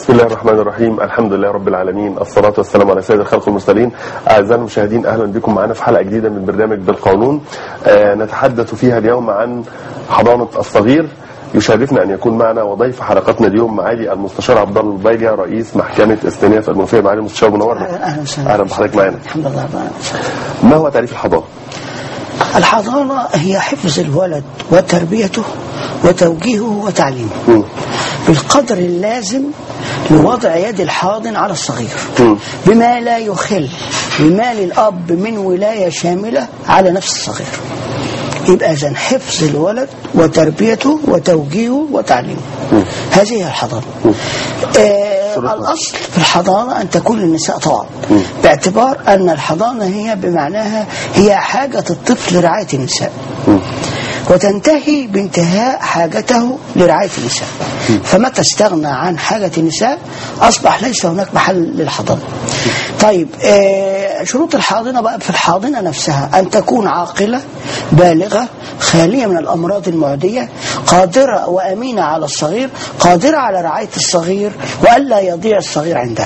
بسم الله الرحمن الرحيم الحمد لله رب العالمين الصلاة والسلام على سيد الخلق المرسلين أعزائي المشاهدين أهلا بكم معنا في حلقة جديدة من برنامج بالقانون آه نتحدث فيها اليوم عن حضانة الصغير يشرفنا أن يكون معنا وضيف حلقتنا اليوم معالي المستشار عبد الله البيجة رئيس محكمة استئناف المنوفية معالي المستشار منورنا اهلا وسهلا أهلا بحضرتك معنا الحمد لله رب العالمين. ما هو تعريف الحضانة؟ الحضانة هي حفظ الولد وتربيته وتوجيهه وتعليمه مم. بالقدر اللازم لوضع يد الحاضن على الصغير مم. بما لا يخل بما للأب من ولاية شاملة على نفس الصغير يبقى إذن حفظ الولد وتربيته وتوجيهه وتعليمه هذه هي الحضانة آه شروطها. الأصل في الحضانة أن تكون للنساء طبعا باعتبار أن الحضانة هي بمعناها هي حاجة الطفل لرعاية النساء وتنتهي بانتهاء حاجته لرعاية النساء فمتى استغنى عن حاجة النساء أصبح ليس هناك محل للحضانة طيب آه شروط الحاضنة بقى في الحاضنة نفسها أن تكون عاقلة بالغة خالية من الأمراض المعدية قادرة وأمينة على الصغير قادرة على رعاية الصغير وألا يضيع الصغير عندها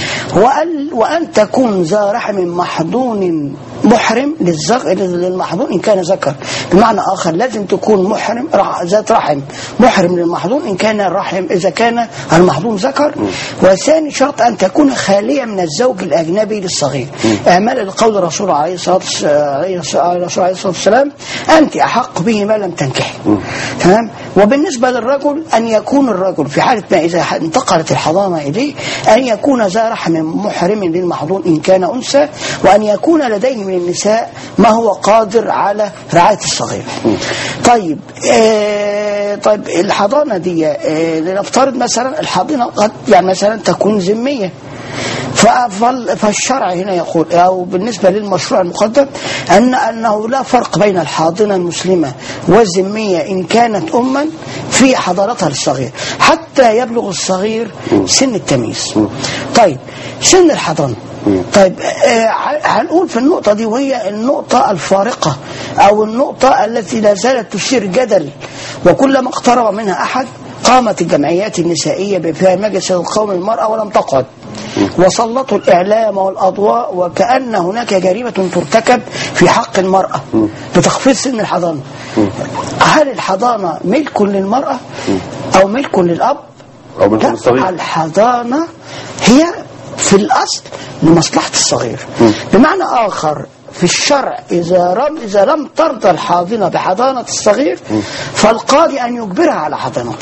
وأن, وأن تكون ذا رحم محضون محرم للزغ... للمحظون إن كان ذكر بمعنى آخر لازم تكون محرم رع- ذات رحم محرم للمحظون إن كان الرحم إذا كان المحظون ذكر وثاني شرط أن تكون خالية من الزوج الأجنبي للصغير إعمال القول الرسول عليه الصلاة والس- عليه الصلاة الرسول عليه الصلاة والسلام أنت أحق به ما لم تنكحي تمام وبالنسبة للرجل أن يكون الرجل في حالة ما إذا انتقلت الحضانة إليه أن يكون ذا رحم محرم للمحظون إن كان أنثى وأن يكون لديه من النساء ما هو قادر على رعاية الصغير طيب آه طيب الحضانة دي آه لنفترض مثلا الحضانة قد يعني مثلا تكون ذمية ففل- فالشرع هنا يقول أو بالنسبة للمشروع المقدم أن أنه لا فرق بين الحاضنة المسلمة والذمية إن كانت أما في حضانتها للصغير حتى يبلغ الصغير سن التمييز طيب سن الحضانة طيب آه، ه- هنقول في النقطة دي وهي النقطة الفارقة أو النقطة التي لا زالت تثير جدل وكلما اقترب منها أحد قامت الجمعيات النسائية بفيها مجلس القوم المرأة ولم تقعد وسلطوا الإعلام والأضواء وكأن هناك جريمة ترتكب في حق المرأة بتخفيض سن الحضانة هل الحضانة ملك للمرأة أو ملك للأب أو ملك لا، للصغير الحضانة هي في الأصل لمصلحة الصغير بمعنى آخر في الشرع إذا رم إذا لم ترضى الحاضنة بحضانة الصغير فالقاضي أن يجبرها على حضانته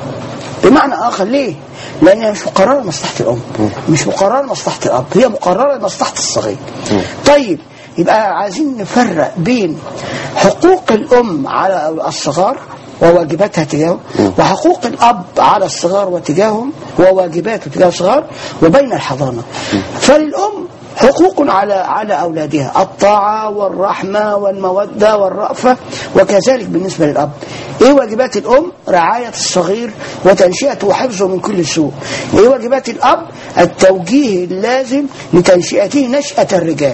بمعنى آخر ليه؟ لأن هي مش مقررة لمصلحة الأم مش مقررة لمصلحة الأب هي مقررة لمصلحة الصغير طيب يبقى عايزين نفرق بين حقوق الأم على الصغار وواجباتها تجاههم وحقوق الأب على الصغار وتجاههم وواجباته تجاه الصغار وبين الحضانة فالأم حقوق على على أولادها الطاعة والرحمة والمودة والرأفة وكذلك بالنسبة للأب إيه واجبات الأم رعاية الصغير وتنشئته وحفظه من كل سوء إيه واجبات الأب التوجيه اللازم لتنشئته نشأة الرجال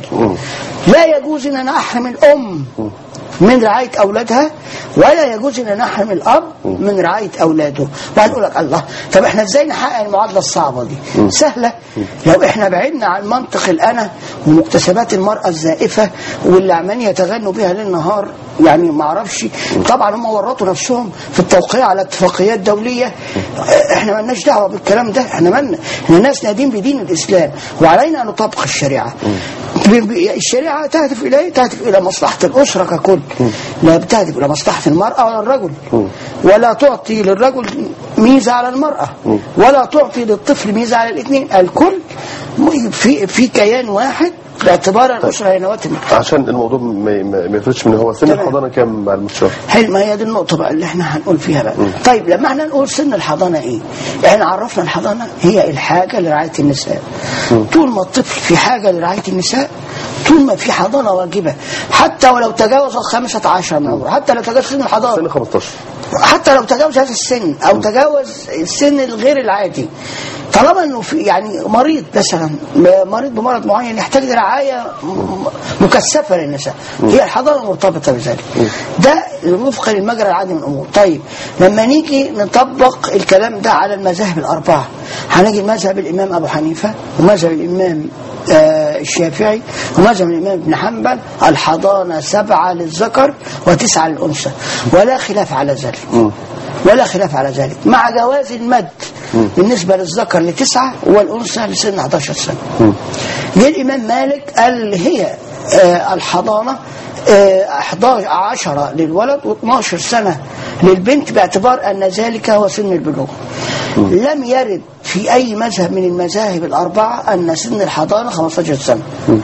لا يجوز أن أنا أحرم الأم من رعاية أولادها ولا يجوز أن نحرم الأب من رعاية أولاده وهنقول لك الله طب احنا ازاي نحقق المعادلة الصعبة دي سهلة لو احنا بعدنا عن منطق الأنا ومكتسبات المرأة الزائفة واللي عمالين يتغنوا بها ليل نهار يعني ما اعرفش طبعا هم ورطوا نفسهم في التوقيع على اتفاقيات دولية احنا مالناش دعوة بالكلام ده احنا مالنا احنا ناس نادين بدين الإسلام وعلينا أن نطبق الشريعة ب- ب- الشريعة تهدف إلى إيه؟ تهدف إلى مصلحة الأسرة ككل لا بتهدف إلى مصلحة المرأة ولا الرجل ولا تعطي للرجل ميزة على المرأة ولا تعطي للطفل ميزة على الاثنين الكل م- في في كيان واحد باعتبار الأسرة هي نواة المجتمع عشان الموضوع ما ما- ما يفرقش من هو سن تمام. الحضانة كام مع المستشار؟ حلو ما هي دي النقطة بقى اللي احنا هنقول فيها بقى طيب لما احنا نقول سن الحضانة ايه احنا عرفنا الحضانة هي الحاجة لرعاية النساء طول ما الطفل في حاجة لرعاية النساء طول ما في حضانة واجبة حتى ولو تجاوز الخامسة عشر من عمره حتى لو تجاوز سن الحضانة سن 15 حتى لو تجاوز هذا السن او تجاوز السن الغير العادي طالما انه في يعني مريض مثلا مريض بمرض معين يحتاج رعايه م- مكثفه للنساء هي الحضانه مرتبطه بذلك ده وفقا للمجرى العادي من الامور طيب لما نيجي نطبق الكلام ده على المذاهب الاربعه هنجي مذهب الامام ابو حنيفه ومذهب الامام آه، الشافعي ومذهب الامام ابن حنبل الحضانه سبعه للذكر وتسعه للانثى ولا خلاف على ذلك ولا خلاف على ذلك مع جواز المد بالنسبه للذكر لتسعه والانثى لسن 11 سنه جه الامام مالك قال هي آه، الحضانه آه، 11 10 للولد و12 سنه للبنت باعتبار ان ذلك هو سن البلوغ لم يرد في اي مذهب من المذاهب الاربعه ان سن الحضانه 15 سنه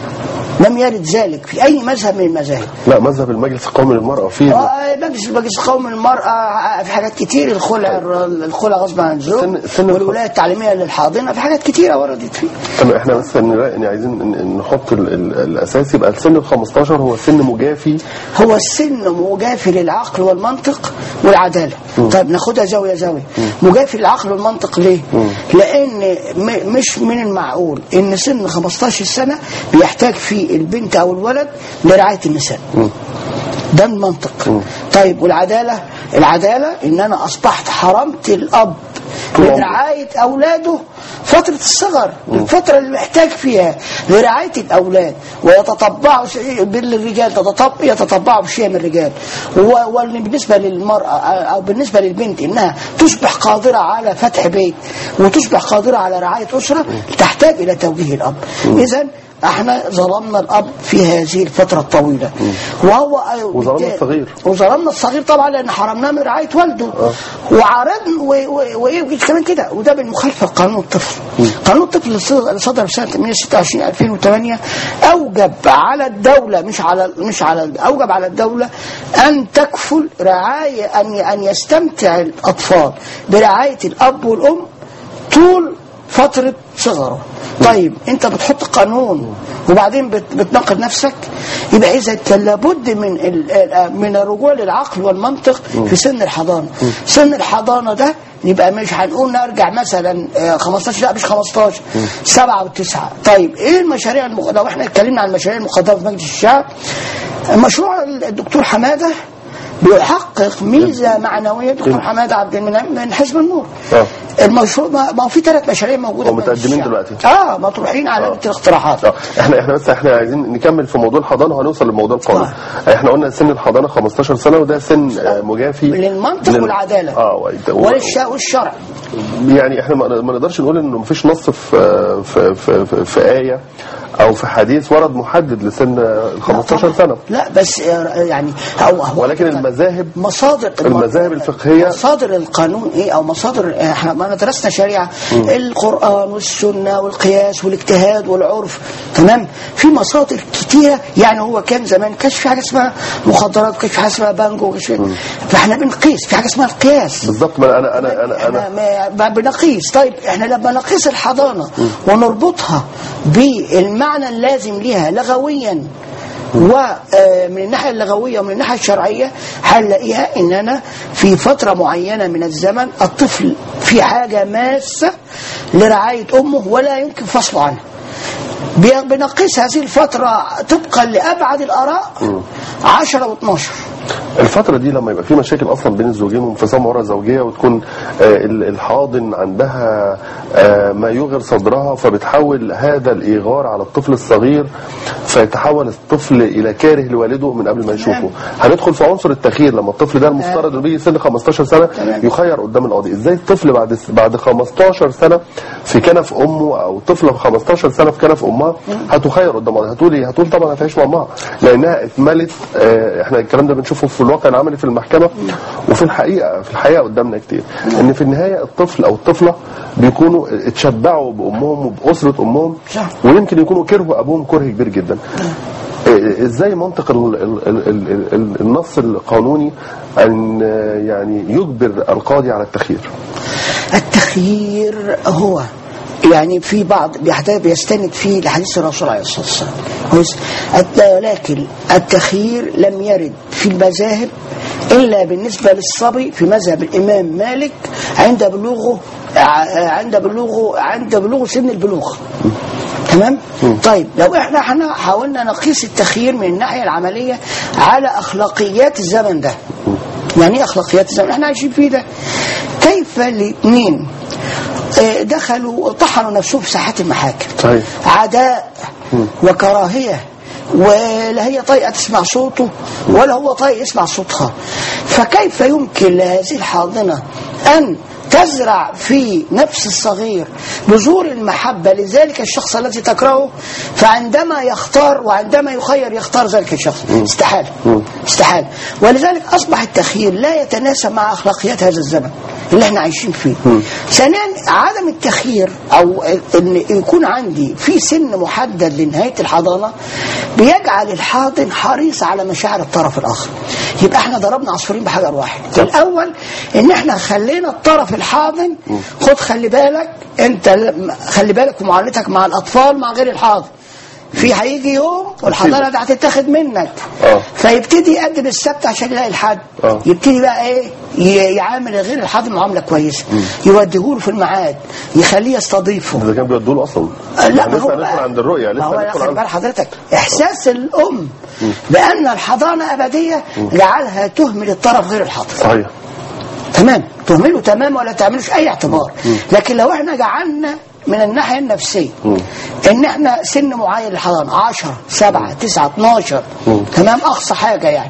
لم يرد ذلك في اي مذهب من المذاهب لا مذهب المجلس القومي للمرأة فيه آه، مجلس مجلس قوم المرأة في حاجات كتير الخلع الخلع غصب عن الزوج سن- سن الخ- والولاية التعليمية للحاضنة في حاجات كتيرة وردت فيه طب احنا بس نلاقي- يعني عايزين ن- نحط ال- ال- الاساس يبقى السن ال 15 هو سن مجافي هو السن مجافي للعقل والمنطق والعدالة طيب ناخدها زاوية زاوية مجافي للعقل والمنطق ليه لأن م- مش من المعقول إن سن 15 سنة بيحتاج فيه البنت أو الولد لرعاية النساء ده المنطق طيب والعدالة العدالة إن أنا أصبحت حرمت الأب طول من عمره. رعاية أولاده فترة الصغر الفترة اللي محتاج فيها لرعاية الأولاد ويتطبعوا شيء بالرجال تتطبع يتطبعوا بشيء من الرجال و- واللي بالنسبة للمرأة أو بالنسبة للبنت إنها تصبح قادرة على فتح بيت وتصبح قادرة على رعاية أسرة تحتاج إلى توجيه الأب إذا احنا ظلمنا الاب في هذه الفتره الطويله وهو وظلمنا بالتالي- الصغير. وظلمنا الصغير طبعا لان حرمناه من رعايه والده وعرضنا و- و- وايه كمان كده وده بالمخالفه لقانون الطفل قانون الطفل اللي صدر- اللي صدر في سنه 126 2008 اوجب على الدوله مش على مش على اوجب على الدوله ان تكفل رعايه ان ان يستمتع الاطفال برعايه الاب والام طول فترة صغره طيب انت بتحط قانون وبعدين بت- بتناقض نفسك يبقى اذا كان لابد من ال- ال- من الرجوع للعقل والمنطق في سن الحضانه سن الحضانه ده يبقى مش هنقول نرجع مثلا آه، 15 لا مش 15 سبعة وتسعة طيب ايه المشاريع المخ... لو احنا اتكلمنا عن المشاريع المقدمه في مجلس الشعب مشروع الدكتور حماده بيحقق ميزه معنويه دكتور حماده عبد المنعم من حزب النور آه. المشروع ما ما هو في ثلاث مشاريع موجوده في مجلس ومتقدمين الشعب. دلوقتي. اه مطروحين على آه. الاقتراحات اه احنا احنا بس احنا عايزين نكمل في موضوع الحضانه وهنوصل لموضوع القانون احنا قلنا سن الحضانه 15 سنه وده سن آه، مجافي للمنطق لل- والعداله اه و- و- والش- والشرع يعني احنا ما ما نقدرش نقول انه مفيش نص في في في, في, في ايه او في حديث ورد محدد لسن ال 15 سنه لا بس آه، يعني هو هو ولكن المذاهب مصادر المذاهب الفقهية- مصادر القانون ايه او مصادر احنا ما درسنا شريعه القران والسنه والقياس والاجتهاد والعرف تمام في مصادر كتيره يعني هو كان زمان كانش في حاجه اسمها مخدرات كانش في حاجه اسمها بانجو كانش في فاحنا بنقيس في حاجه اسمها القياس بالظبط ما انا انا انا انا, احنا ما- بنقيس طيب احنا لما نقيس الحضانه ونربطها بالمعنى اللازم لها لغويا ومن الناحيه اللغويه ومن الناحيه الشرعيه هنلاقيها ان انا في فتره معينه من الزمن الطفل في حاجه ماسه لرعايه امه ولا يمكن فصله عنها بي- بنقيس هذه الفتره طبقا لابعد الاراء 10 و12 الفترة دي لما يبقى في مشاكل أصلا بين الزوجين وانفصام ورا زوجية وتكون آه، ال- الحاضن عندها آه، ما يغر صدرها فبتحول هذا الإيغار على الطفل الصغير فيتحول الطفل إلى كاره لوالده من قبل ما يشوفه هندخل في عنصر التخيير لما الطفل ده المفترض انه بيجي سن 15 سنة تمام. يخير قدام القاضي ازاي الطفل بعد بعد 15 سنة في كنف أمه أو طفلة في 15 سنة في كنف أمها هتخير قدام القاضي هتقول ايه هتقول طبعا هتعيش مع أمها لأنها اتملت آه، احنا الكلام ده بنشوفه في الواقع العملي في المحكمة وفي الحقيقة في الحقيقة قدامنا كتير ان في النهاية الطفل أو الطفلة بيكونوا اتشبعوا بأمهم وبأسرة أمهم صح. ويمكن يكونوا كرهوا أبوهم كره كبير جدا إيه- ازاي منطق ال ال ال ال ال النص القانوني ان آه، يعني يجبر القاضي على التخيير التخيير هو يعني في بعض بيحتاج بيستند فيه لحديث الرسول عليه الصلاه والسلام كويس؟ الت- لكن التخيير لم يرد في المذاهب إلا بالنسبة للصبي في مذهب الإمام مالك عند بلوغه ع- عند بلوغه عند بلوغ سن البلوغ تمام طيب لو احنا احنا حاولنا نقيس التخيير من الناحيه العمليه على اخلاقيات الزمن ده يعني ايه اخلاقيات الزمن احنا عايشين فيه ده كيف الاثنين آه، دخلوا طحنوا نفسهم في ساحات المحاكم صحيح. عداء وكراهيه ولا هي طايقه تسمع صوته ولا هو طايق يسمع صوتها فكيف يمكن لهذه الحاضنه ان تزرع في نفس الصغير بذور المحبة لذلك الشخص الذي تكرهه فعندما يختار وعندما يخير يختار ذلك الشخص استحالة استحالة ولذلك أصبح التخيير لا يتناسب مع أخلاقيات هذا الزمن اللي احنا عايشين فيه ثانيا عدم التخيير أو أن يكون عندي في سن محدد لنهاية الحضانة بيجعل الحاضن حريص على مشاعر الطرف الآخر يبقى احنا ضربنا عصفورين بحجر واحد الأول ان احنا خلينا الطرف الحاضن خد خلي بالك انت ل- خلي بالك في معاملتك مع الأطفال مع غير الحاضن في هيجي يوم والحضانه دي هتتاخد منك اه. فيبتدي يقدم السبت عشان يلاقي الحد اه. يبتدي بقى ايه ي- يعامل غير الحاضن معامله كويسه يوديهوله في الميعاد يخليه يستضيفه ده كان بيودوا له اصلا لا احنا ما هو لسه هندخل عند الرؤيه ما هو لسه لا، هندخل خلي بال عند حضرتك احساس الام بان الحضانه ابديه جعلها تهمل الطرف غير الحاضن صحيح تمام تهمله تمام ولا تعملوش اي اعتبار لكن لو احنا جعلنا من الناحيه النفسيه ان احنا سن معين للحضانه 10 7 9 12 تمام اقصى حاجه يعني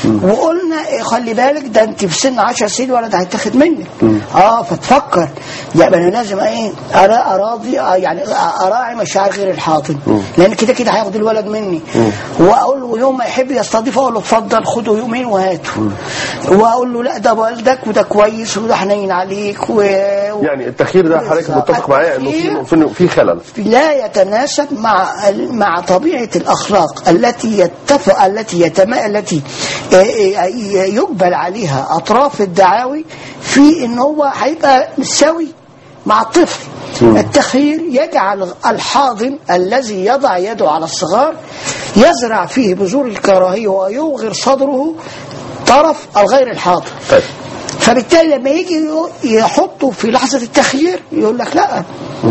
وقلنا إيه، خلي بالك ده انت في سن 10 سنين الولد هيتاخد منك اه فتفكر يبقى انا لازم ايه أرا- اراضي آه، يعني اراعي مشاعر غير الحاضن لان كده كده هياخد الولد مني واقول له يوم ما يحب يستضيفه اقول له اتفضل خده يومين وهاته واقول له لا ده والدك وده كويس وده حنين عليك و... يعني التخيير ده حضرتك متفق معايا انه في في في خلل لا يتناسب مع مع طبيعه الاخلاق التي يتفق التي يتم التي آه، آه، يقبل عليها اطراف الدعاوي في ان هو هيبقى مساوي مع الطفل التخيير يجعل الحاضن الذي يضع يده على الصغار يزرع فيه بذور الكراهيه ويوغر صدره طرف الغير الحاضن طيب فبالتالي لما يجي يحطه في لحظة التخيير يقول لك لا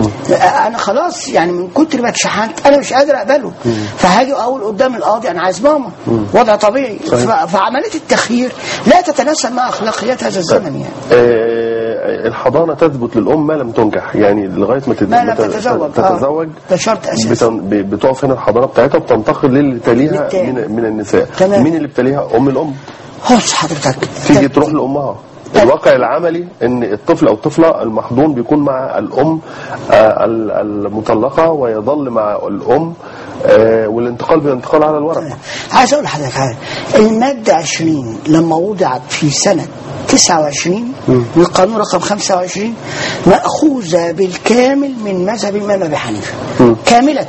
انا خلاص يعني من كتر ما اتشحنت انا مش قادر اقبله فهاجي اقول قدام القاضي انا عايز ماما وضع طبيعي ف- فعمليه التخيير لا تتناسب مع اخلاقيات هذا الزمن يعني آه، الحضانه تثبت للام ما لم تنجح يعني لغايه ما تت- ما لم ما ت- تتزوج آه. تتزوج ده شرط اساسي بتن- ب- بتقف هنا الحضانه بتاعتها وبتنتقل للي تليها للتاني. من من النساء تمام. مين اللي بتليها ام الام بص حضرتك تيجي تروح لامها الواقع العملي ان الطفل او الطفله المحضون بيكون مع الام آه، ال- المطلقه ويظل مع الام آه، والانتقال بينتقال على الورق عايز اقول لحضرتك حاجه الماده 20 لما وضعت في سنه 29 من القانون رقم 25 مأخوذة بالكامل من مذهب الإمام أبي حنيفة كاملة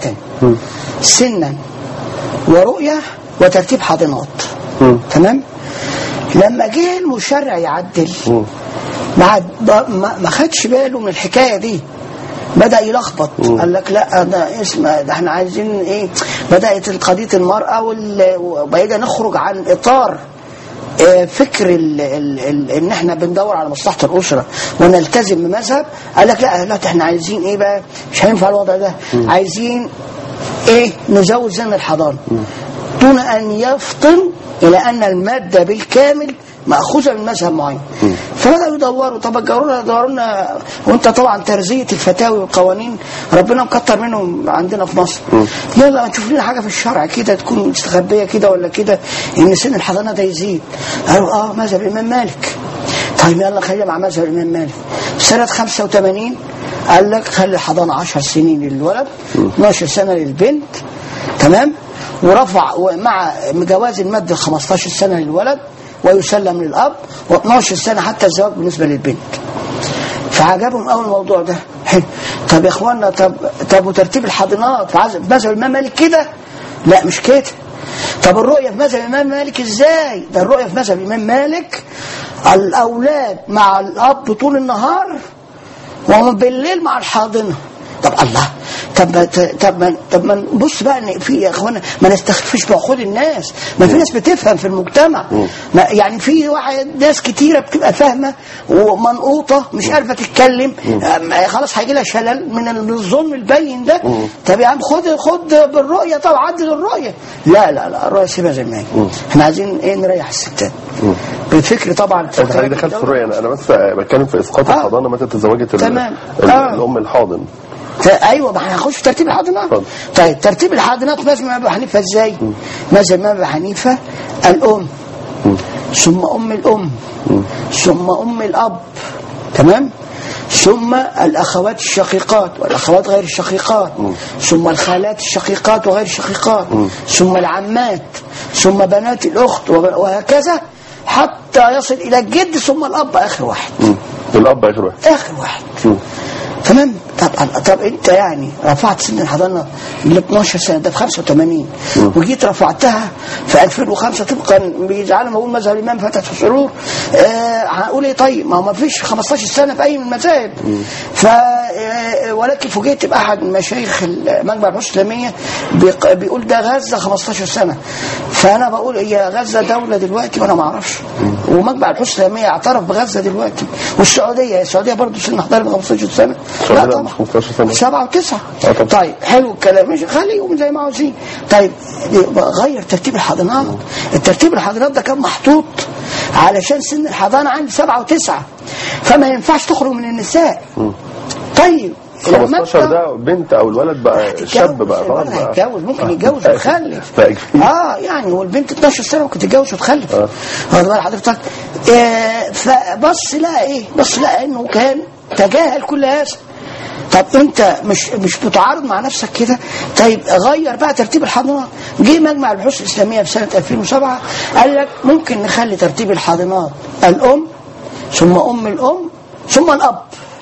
سنا ورؤية وترتيب حاضنات تمام لما جه المشرع يعدل ما عد- ما ما خدش باله من الحكايه دي بدا يلخبط قال لك لا ده اسم ده احنا عايزين ايه بدات قضيه المراه وال- وبقينا نخرج عن اطار آه، فكر ال ال ال ان احنا بندور على مصلحه الاسره ونلتزم بمذهب قال لك لا لا احنا عايزين ايه بقى مش هينفع الوضع ده عايزين ايه نزود سن الحضانه دون ان يفطن الى ان الماده بالكامل ماخوذه من مذهب معين فبداوا يدوروا طب الجارون يدوروا لنا وانت طبعا ترزيه الفتاوي والقوانين ربنا مكتر منهم عندنا في مصر يلا نشوف لنا حاجه في الشرع كده تكون مستخبيه كده ولا كده ان سن الحضانه ده يزيد قالوا اه مذهب الامام مالك طيب يلا خلينا مع مذهب الامام مالك سنه 85 قال لك خلي الحضانه 10 سنين للولد 12 سنه للبنت تمام ورفع مع جواز المد 15 سنه للولد ويسلم للاب و12 سنه حتى الزواج بالنسبه للبنت فعجبهم قوي الموضوع ده حلو طب يا اخوانا طب طب وترتيب الحاضنات في عز- في مذهب الامام مالك كده لا مش كده طب الرؤيه في مذهب الامام مالك ازاي ده الرؤيه في مذهب الامام مالك الاولاد مع الاب طول النهار ومن بالليل مع الحاضنه طب الله طب ما ت- طب ما طب ما نبص بقى ان في يا اخوانا ما نستخفش بعقول الناس ما في ناس بتفهم في المجتمع ما يعني في واحد ناس كتيره بتبقى فاهمه ومنقوطه مش عارفه تتكلم أم- خلاص هيجي لها شلل من الظلم البين ده طب يا عم خد خد بالرؤيه طب عدل الرؤيه لا لا لا الرؤيه سيبها زي ما هي احنا عايزين ايه نريح الستات بالفكر طبعا انت حضرتك دخلت في الرؤيه انا انا بس بتكلم في اسقاط آه. الحضانه متى تزوجت ال- تمام. ال- آه. الام الحاضن ت- ايوه ما احنا هنخش في ترتيب الحاضنات اتفضل. طيب ترتيب الحاضنات مذهب الامام ابو حنيفه ازاي؟ مذهب الامام ابو حنيفه الام ثم ام الام ثم ام الاب تمام؟ ثم الاخوات الشقيقات والاخوات غير الشقيقات ثم الخالات الشقيقات وغير الشقيقات ثم العمات ثم بنات الاخت وب- وهكذا حتى يصل الى الجد ثم الاب اخر واحد مم. الاب اخر واحد اخر واحد مم. تمام طب طب انت يعني رفعت سن الحضانه ل 12 سنه ده في 85 وجيت رفعتها في 2005 طبقا بيزعل ما اقول مذهب الامام فتح السرور آه هقول ايه طيب ما هو ما فيش 15 سنه في اي من المذاهب ف آه، ولكن فوجئت باحد من مشايخ مجمع البحوث الاسلاميه بيق- بيقول ده غزه 15 سنه فانا بقول هي غزه دوله دلوقتي وانا ما اعرفش ومجمع البحوث الاسلاميه اعترف بغزه دلوقتي والسعوديه السعوديه برضه سن حضانه 15 سنه السعودية لا، مش 15 سنة. سبعة وتسعة آه طبعا. طيب حلو الكلام ماشي خليهم زي ما عاوزين طيب يبقى غير ترتيب الحضانات الترتيب الحضانات ده كان محطوط علشان سن الحضانة عندي سبعة وتسعة فما ينفعش تخرج من النساء طيب لما 15 أنت- ده بنت او الولد بقى شاب بقى خلاص الولد بقى هيتجوز ممكن يتجوز آه. ويخلف بقى كبير. اه يعني والبنت 12 سنه ممكن تتجوز وتخلف آه. واخد بال حضرتك آه فبص لقى ايه بص لقى انه كان تجاهل كل هذا طب انت مش مش متعارض مع نفسك كده طيب غير بقى ترتيب الحاضنات جه مجمع البحوث الاسلاميه في سنه 2007 قال لك ممكن نخلي ترتيب الحاضنات الام ثم ام الام ثم الاب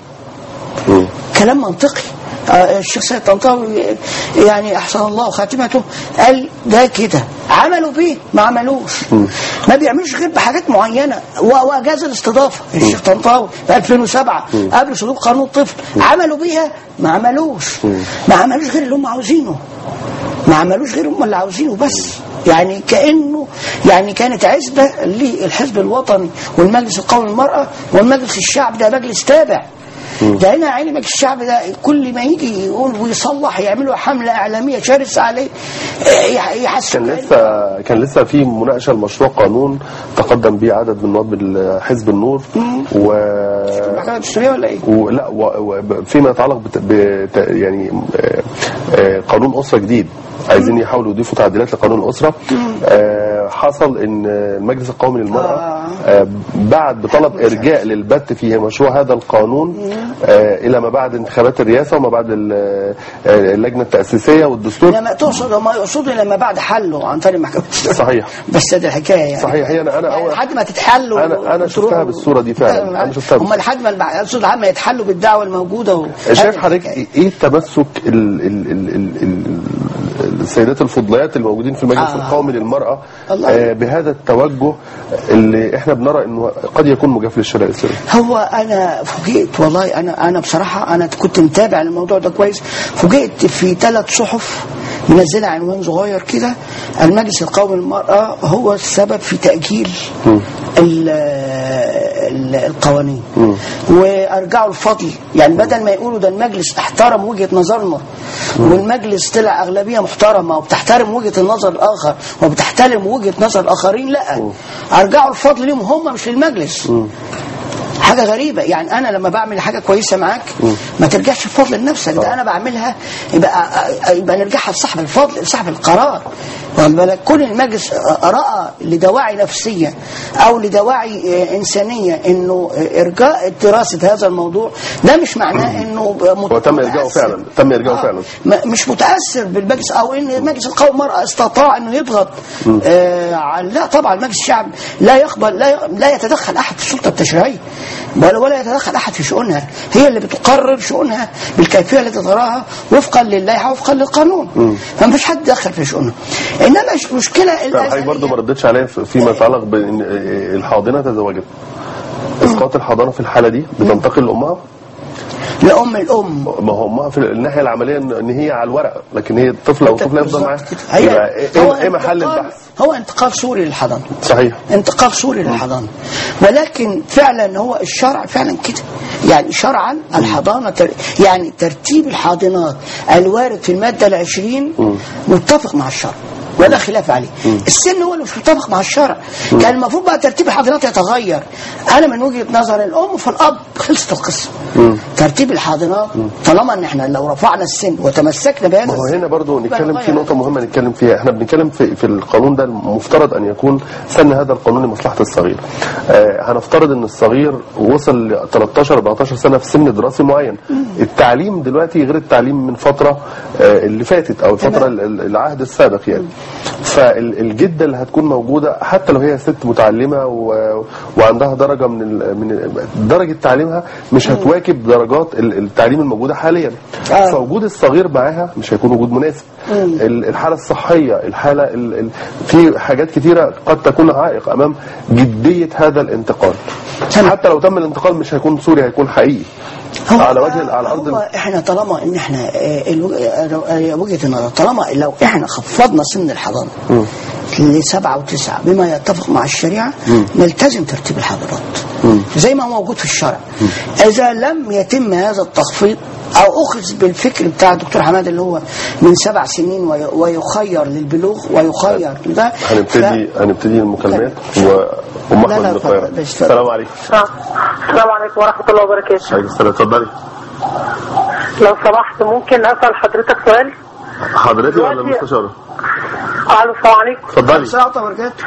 مم. كلام منطقي آه، الشيخ سيد طنطاوي يعني احسن الله خاتمته قال ده كده عملوا بيه ما عملوش ما بيعملوش غير بحاجات معينه و- واجاز الاستضافه الشيخ طنطاوي في 2007 قبل صدور قانون الطفل عملوا بيها ما عملوش ما عملوش غير اللي هم عاوزينه ما عملوش غير هم اللي عاوزينه بس يعني كانه يعني كانت عزبه للحزب الوطني والمجلس القومي للمراه والمجلس الشعب ده مجلس تابع ده هنا عيني مجلس الشعب ده كل ما يجي يقول ويصلح يعملوا حمله اعلاميه شرسه عليه يح- يحسوا كان لسه كان لسه في مناقشه لمشروع قانون تقدم به عدد من نواب حزب النور و المحكمه الدستوريه ولا ايه؟ ولا و- و- فيما يتعلق بت... بت... يعني آه، آه، قانون اسره جديد عايزين يحاولوا يضيفوا تعديلات لقانون الاسره آه، حصل ان المجلس القومي للمراه آه، بعد بطلب ارجاء للبت في مشروع هذا القانون آه، الى ما بعد انتخابات الرئاسه وما بعد ال- آه، اللجنه التاسيسيه والدستور لما تقصد ما يقصدوا لما بعد حله عن طريق المحكمه الدستوريه صحيح بس ده الحكايه يعني صحيح هي انا انا يعني أول لحد ما تتحلوا أنا- أنا شفتها وتروحوا- بالصورة دي فعلا. أنا شفتها هم لحد ما الصوت العام يتحلوا بالدعوه الموجوده و... شايف هذه حضرتك الحكاية. ايه التمسك ال ال ال ال ال السيدات الفضليات الموجودين في المجلس آه. القومي للمرأة الله. آه بهذا التوجه اللي احنا بنرى انه قد يكون مجاف للشرع الاسلامي هو انا فوجئت والله انا انا بصراحه انا كنت متابع الموضوع ده كويس فوجئت في ثلاث صحف منزله عنوان صغير كده المجلس القومي للمراه هو السبب في تاجيل ال- ال- القوانين وارجعوا الفضل يعني بدل ما يقولوا ده المجلس احترم وجهه نظرنا والمجلس طلع اغلبيه محترمه وبتحترم وجهه النظر الاخر وبتحترم وجهه نظر الاخرين لا ارجعوا الفضل ليهم هم مش للمجلس حاجه غريبه يعني انا لما بعمل حاجه كويسه معاك ما ترجعش الفضل لنفسك ده انا بعملها يبقى يبقى نرجعها لصاحب الفضل لصاحب القرار واخد بالك كل المجلس راى لدواعي نفسيه او لدواعي آه، انسانيه انه آه، ارجاء دراسه هذا الموضوع ده مش معناه انه مت- وتم إرجاؤه متأثر. فعلا، تم إرجاؤه آه، فعلا. ما- مش متاثر بالمجلس او ان مجلس القومي المراه استطاع انه يضغط آه على لا طبعا مجلس الشعب لا يقبل لا ي- لا يتدخل احد في السلطه التشريعيه ولا ولا يتدخل احد في شؤونها هي اللي بتقرر شؤونها بالكيفيه التي تراها وفقا للائحه وفقا للقانون فما فيش حد دخل في شؤونها انما مش مشكله طب حضرتك برضه ما ردتش عليا في- فيما يتعلق بان الحاضنه تزوجت اسقاط الحضانه في الحاله دي بتنتقل لامها لام الام ما هو ما في الناحيه العمليه ان إن هي على الورق لكن هي الطفل او الطفل يفضل معاه بالظبط كده. هي يبقى ايه هو إيه محل انتقال- البحث هو انتقال سوري للحضانه صحيح انتقال سوري للحضانه ولكن فعلا هو الشرع فعلا كده يعني شرعا الحضانه تر... يعني ترتيب الحاضنات الوارد في الماده العشرين متفق مع الشرع ولا خلاف عليه السن هو اللي مش متفق مع الشرع كان المفروض بقى ترتيب الحاضنات يتغير انا من وجهه نظر الام فالاب خلصت القصه ترتيب الحاضنات طالما ان احنا لو رفعنا السن وتمسكنا بهذا ما هو السن، هنا برضو يبقى نتكلم في نغير. نقطة مهمة نتكلم فيها احنا بنتكلم في, في القانون ده المفترض ان يكون سن هذا القانون لمصلحة الصغير آه هنفترض ان الصغير وصل ل 13 14 سنة في سن دراسي معين التعليم دلوقتي غير التعليم من فترة آه اللي فاتت او الفترة تمام. ال- ال- العهد السابق يعني فالجدة اللي هتكون موجودة حتى لو هي ست متعلمة و... وعندها درجة من ال... من ال... درجة تعليمها مش هتواكب درجات ال- التعليم الموجودة حاليا آه. فوجود الصغير معاها مش هيكون وجود مناسب ال- الحالة الصحية الحالة ال... ال... في حاجات كتيرة قد تكون عائق أمام جدية هذا الانتقال تمام. حتى لو تم الانتقال مش هيكون سوري هيكون حقيقي على وجه على أرض هو ال- احنا طالما ان احنا آه، الو- آه، وجهه النظر طالما لو احنا خفضنا سن الحضانه لسبعة وتسعة بما يتفق مع الشريعة نلتزم ترتيب الحضانات زي ما هو موجود في الشرع إذا لم يتم هذا التخفيض أو أخذ بالفكر بتاع الدكتور حماد اللي هو من سبع سنين وي- ويخير للبلوغ ويخير لده هنبتدي هنبتدي المكالمات وأم لا، أحمد لا، من القاهرة اتفضل، اتفضل. السلام عليكم السلام عليكم ورحمة الله وبركاته عليكم السلام اتفضلي لو سمحت ممكن أسأل حضرتك سؤال حضرتك ولا دلوقتي- المستشارة؟ ألو السلام عليكم اتفضلي السلام وبركاته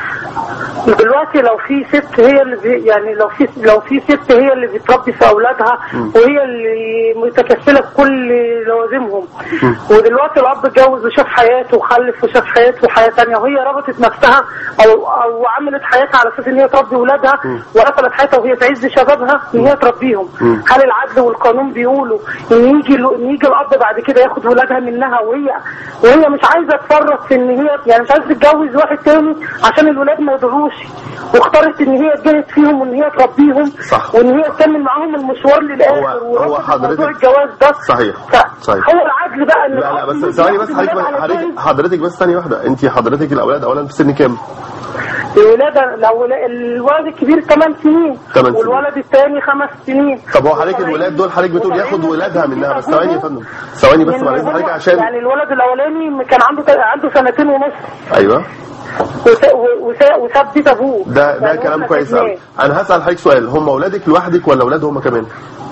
دلوقتي لو في ست هي اللي بي يعني لو في لو في ست هي اللي بتربي في اولادها وهي اللي متكفله بكل لوازمهم ودلوقتي الاب اتجوز وشاف حياته وخلف وشاف حياته وحياه ثانيه وهي ربطت نفسها او او عملت حياتها على اساس ان هي تربي اولادها وقفلت حياتها وهي تعز شبابها ان هي تربيهم هل العدل والقانون بيقولوا ان يجي ان يجي الاب بعد كده ياخد ولادها منها وهي وهي مش عايزه تفرط في ان هي يعني مش عايزه تتجوز واحد تاني عشان الولاد ما يضروش واختارت ان هي تجاهد فيهم وان هي تربيهم صح. وان هي تكمل معاهم المشوار للاخر هو- هو ورفضت حضرتك- موضوع الجواز ده صحيح. ف- صحيح. هو العدل بقى ان لا لا الأب بس يجي ثواني بس ياخد حضرتك الولاد على حضرتك جاهز. حضرتك بس ثانية واحدة انت حضرتك الاولاد اولا في سن كام؟ الولادة لو الولد الكبير 8 سنين تمن سنين. والولد الثاني خمس سنين طب هو حضرتك الولاد دول حضرتك بتقول ياخد ولادها منها بس ثواني يا فندم ثواني بس يعني معلش هو- حضرتك عشان يعني الولد الاولاني كان عنده عنده سنتين ونص ايوه وس- وس- وساب بيت ابوه ده ده يعني هو كلام ما كويس سابناه. قوي انا هسال حضرتك سؤال هم اولادك لوحدك ولا اولاد هم كمان؟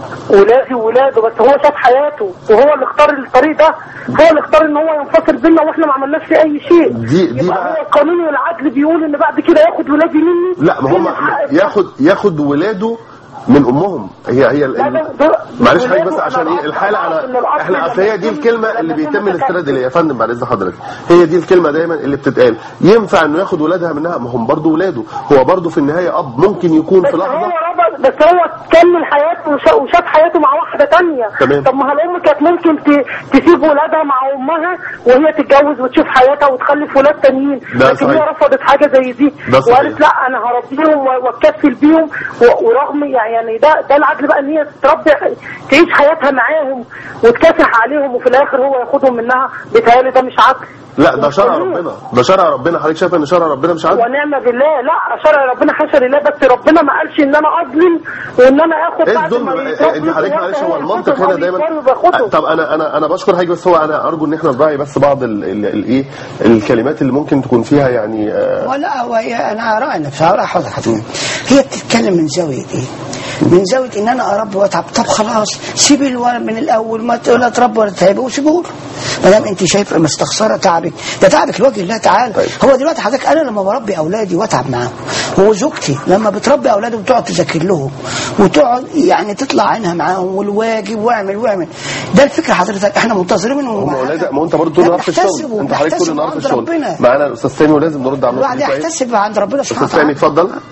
ولادي وولاده بس هو شاف حياته وهو اللي اختار الطريق ده هو اللي اختار ان هو ينفصل بينا واحنا ما عملناش فيه اي شيء دي- دي يبقى بقى- هو القانون والعدل بيقول ان بعد كده ياخد ولادي مني لا ما هم فين الحق بتاعه؟ ياخد ياخد ولاده من امهم هي هي ال- لا، ده- ده- معلش حضرتك بس ولاده عشان أنا ايه الحاله أعرف على إن الأب احنا اصل لما هي دي يكون- الكلمه اللي لما بيتم يكون الاستناد متكفل. اليها يا فندم بعد اذن حضرتك هي دي الكلمه دايما اللي بتتقال ينفع انه ياخد ولادها منها ما هم برضه ولاده هو برضه في النهايه اب ممكن يكون بس في هو لحظه ربط بس هو كمل حياته وشا- وشاف حياته مع واحده تانية تمام. طب ما هي الام كانت ممكن ت- تسيب ولادها مع امها وهي تتجوز وتشوف حياتها وتخلف ولاد تانيين ده لكن هي صحيح. رفضت حاجه زي دي ده صحيح. وقالت لا انا هربيهم و- واتكفل بيهم و- ورغم يعني ده ده العدل بقى ان هي تربي تعيش حياتها معاهم وتكافح عليهم وفي الاخر هو ياخدهم منها بيتهيألي ده مش عدل لا ده شرع والقانون. ربنا ده شرع ربنا حضرتك شايف ان شرع ربنا مش عادل ونعم بالله لا شرع ربنا حاشا لله بس ربنا ما قالش ان انا اظلم وان انا اخد ايه بعد الظلم ما بقى؟ يتربي انت حضرتك معلش هو وياخد المنطق ياخدهم هنا أو دايما يكبروا وياخدهم. طب انا انا انا بشكر حضرتك بس هو انا ارجو ان احنا نراعي بس بعض ال- ال- الايه الكلمات اللي ممكن تكون فيها يعني آه، ولا وهي انا ارى نفسها ارى حاضر حضرتك هي بتتكلم من زاويه ايه؟ من زاويه ان انا اربي واتعب طب خلاص سيبي الولد من الاول ما تقول لا تربي ولا تتعبي وسيبه له ما دام انت شايفه مستخسره تعبك ده تعبك لوجه الله تعالى طيب. هو دلوقتي حضرتك انا لما بربي اولادي واتعب معاهم وزوجتي لما بتربي اولادي وتقعد تذاكر لهم وتقعد يعني تطلع عينها معاهم والواجب واعمل واعمل ده الفكره حضرتك احنا منتظرين منهم هم حاجة. اولاد ما هو انت برضه طول النهار في بنحتسب الشغل انت حضرتك طول وبنحتسب النهار في عند الشغل ربنا. معانا الاستاذ سامي ولازم نرد على الواحد النقطه دي كويس يحتسب عند ربنا سبحانه استاذ سامي وتعالى اتفضل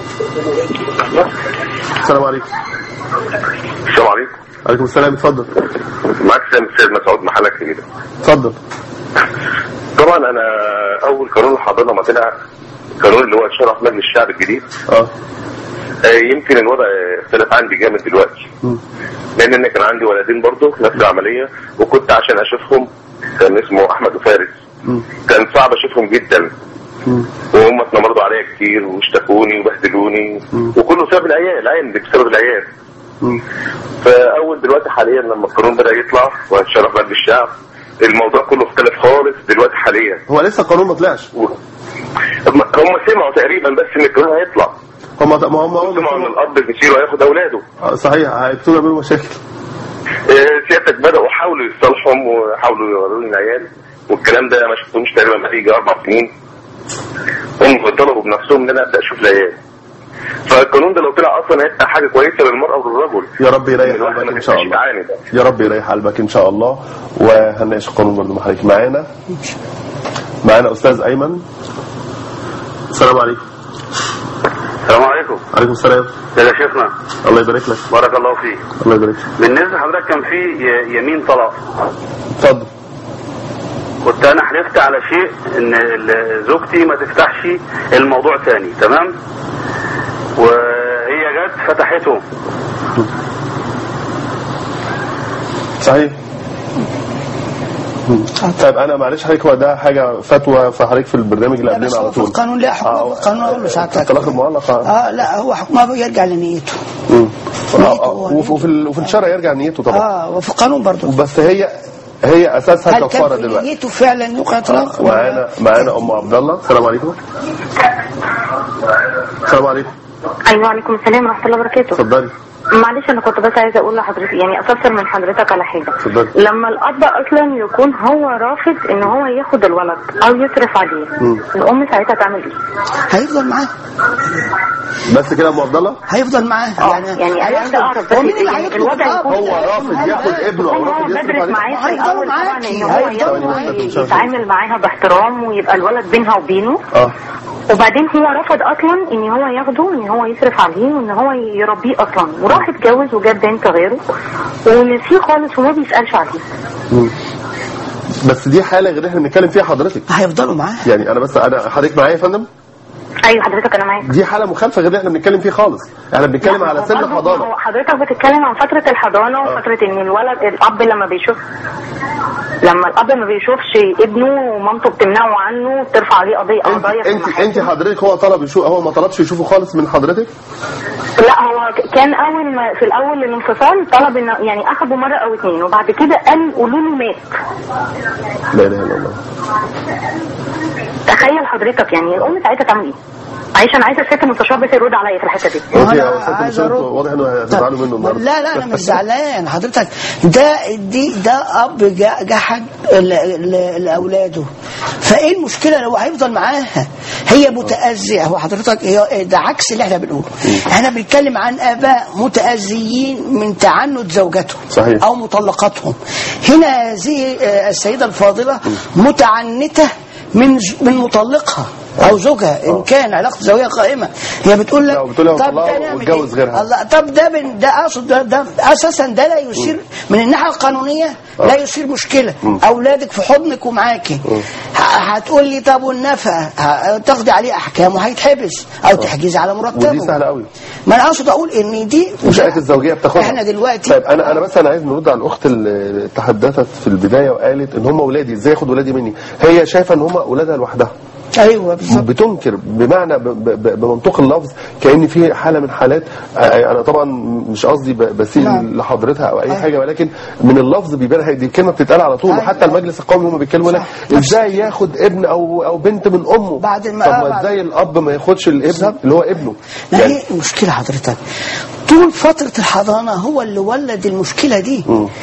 السلام عليكم السلام عليكم عليكم السلام اتفضل معاك سامي السيد مسعود محلك كبيرة اتفضل طبعا انا اول قانون الحضانه ما طلع القانون اللي هو اتشرح مجلس الشعب الجديد اه آه، يمكن الوضع اختلف عندي جامد دلوقتي لان انا كان عندي ولدين برضه في نفس العمليه وكنت عشان اشوفهم كان اسمه احمد وفارس كان صعب اشوفهم جدا وهم اتنمرضوا عليا كتير واشتكوني وبهدلوني وكله بسبب العيال العين دي بسبب العيال فاول دلوقتي حاليا لما القانون بدا يطلع وهتشرف مجلس الشعب الموضوع كله اختلف خالص دلوقتي حاليا هو لسه القانون ما طلعش و- هم هم سمعوا تقريبا بس ان القانون هيطلع هم ما هم أول سمعوا ان ما الاب بيصير وهياخد اولاده آه، صحيح هيبتدوا يعملوا مشاكل آه، سيادتك بدأوا حاولوا يصالحهم وحاولوا يوروا لي العيال والكلام ده ما شفتهمش تقريبا بقالي يجي اربع سنين هم طلبوا بنفسهم ان انا ابدا اشوف العيال فالقانون ده لو طلع اصلا هيبقى حاجه كويسه للمراه وللرجل يا رب يريح إن الواحد قلبك ما ان شاء تبقاش الله تعاني ده يا رب يريح قلبك ان شاء الله وهنناقش القانون برضه مع حضرتك معانا معانا استاذ ايمن السلام عليكم السلام عليكم عليكم السلام يا شيخنا الله يبارك لك بارك الله فيك الله يبارك لك بالنسبه لحضرتك كان في ي- يمين طلاق اتفضل كنت انا حلفت على شيء ان ال- زوجتي ما تفتحش الموضوع تاني تمام وهي جت فتحته صحيح مم. طيب انا معلش حضرتك هو ده حاجه فتوى فحضرتك في البرنامج اللي لا بس قبلنا هو على في طول القانون لا حكم آه، القانون اقول له ساعتها الطلاق المعلق آه. اه لا هو حكمها يرجع لنيته مم. آه، نيته آه، هو وفي وفي ال- وفي الشرع يرجع نيته طبعا اه وفي القانون برضه بس هي هي اساسها هل كان كفاره في دلوقتي نيته فعلا يوقع طلاق ولا- معانا معانا ام عبد الله السلام عليكم السلام عليكم ايوه وعليكم السلام ورحمه الله وبركاته اتفضلي معلش انا كنت بس عايزه اقول لحضرتك يعني استفسر من حضرتك على حاجه اتفضلي. لما الاب اصلا يكون هو رافض ان هو ياخد الولد او يصرف عليه الام ساعتها تعمل ايه؟ هيفضل معاه بس كده يا ام عبد الله هيفضل معاه اه يعني انا هياخد- عايزه اعرف هو بس مين اللي يعني هيطلب الوضع الأب؟ يكون هو رافض ياخد ابنه او هو رافض يصرف بدرس عليه معاه في هيفضلوا الاول طبعا معاكي، ان هو هيفضلوا ياخد- معاكي. يتعامل معاها باحترام ويبقى الولد بينها وبينه اه وبعدين هو رفض اصلا ان هو ياخده ان هو يصرف عليه وان هو يربيه اصلا وراح اتجوز وجاب بنت غيره ونسيه خالص وما بيسالش عليه بس دي حاله غير اللي احنا بنتكلم فيها حضرتك هيفضلوا معاه يعني انا بس انا حضرتك معايا يا فندم ايوه حضرتك انا معاك دي حاله مخالفه غير اللي احنا بنتكلم فيه خالص احنا بنتكلم لا، على هو سن برضه- حضانه هو حضرتك بتتكلم عن فترة الحضانة وفترة ان الولد الاب لما بيشوف لما الاب ما بيشوفش ابنه ومامته بتمنعه عنه بترفع عليه قضية انت قضايا في انت المحاكم. انت حضرتك هو طلب يشوف هو ما طلبش يشوفه خالص من حضرتك لا هو ك- كان اول ما في الاول الانفصال طلب ان يعني اخده مرة او اتنين وبعد كده قال قولوا له مات لا اله الا الله تخيل حضرتك يعني الام ساعتها تعمل ايه؟ معلش انا عايزه الست المستشار بس يرد عليا في الحته دي انت أنا يا استاذ عايز مشاهد أرد. واضح انه هتزعلوا منه النهارده لا لا انا مش زعلان حضرتك ده دي ده اب جا- جحد ل- ل- لاولاده فايه المشكله لو هيفضل معاها هي متاذيه هو حضرتك هي ده عكس اللي احنا بنقوله احنا بنتكلم عن اباء متاذيين من تعنت زوجاتهم صحيح. او مطلقاتهم هنا هذه آه، السيده الفاضله متعنته من ز- من مطلقها او زوجها ان كان علاقه زوجيه قائمه هي بتقول لك لا، وبتقول لها طب طلقها ده نعمل واتجوز إيه؟ غيرها. الله طب ده من ده اقصد ده, ده اساسا ده لا يثير من الناحيه القانونيه لا يثير مشكله اولادك في حضنك ومعاكي ه- هتقول لي طب والنفقه ه- تاخدي عليه احكام وهيتحبس او تحجزي على مرتبه ودي سهله قوي ما انا اقصد اقول ان دي الشركات الزوجيه بتاخدها احنا دلوقتي طيب انا انا بس انا عايز نرد على الاخت اللي تحدثت في البدايه وقالت ان هم اولادي ازاي ياخد ولادي مني هي شايفه ان هم اولادها لوحدها ايوه بالظبط بتنكر بمعنى ب- ب- بمنطوق اللفظ كان في حاله من حالات آه، انا طبعا مش قصدي ب- بسيء نعم. لحضرتها او اي أيوة. حاجه ولكن من اللفظ بيبان هي دي الكلمه بتتقال على طول أيوة. وحتى المجلس القومي هم بيتكلموا لك صح. ازاي ياخد ابن او او بنت من امه بعد ما- طب آه، ما بعد- ازاي الاب ما ياخدش الابن اللي هو ابنه ما هي المشكلة حضرتك طول فترة الحضانة هو اللي ولد المشكلة دي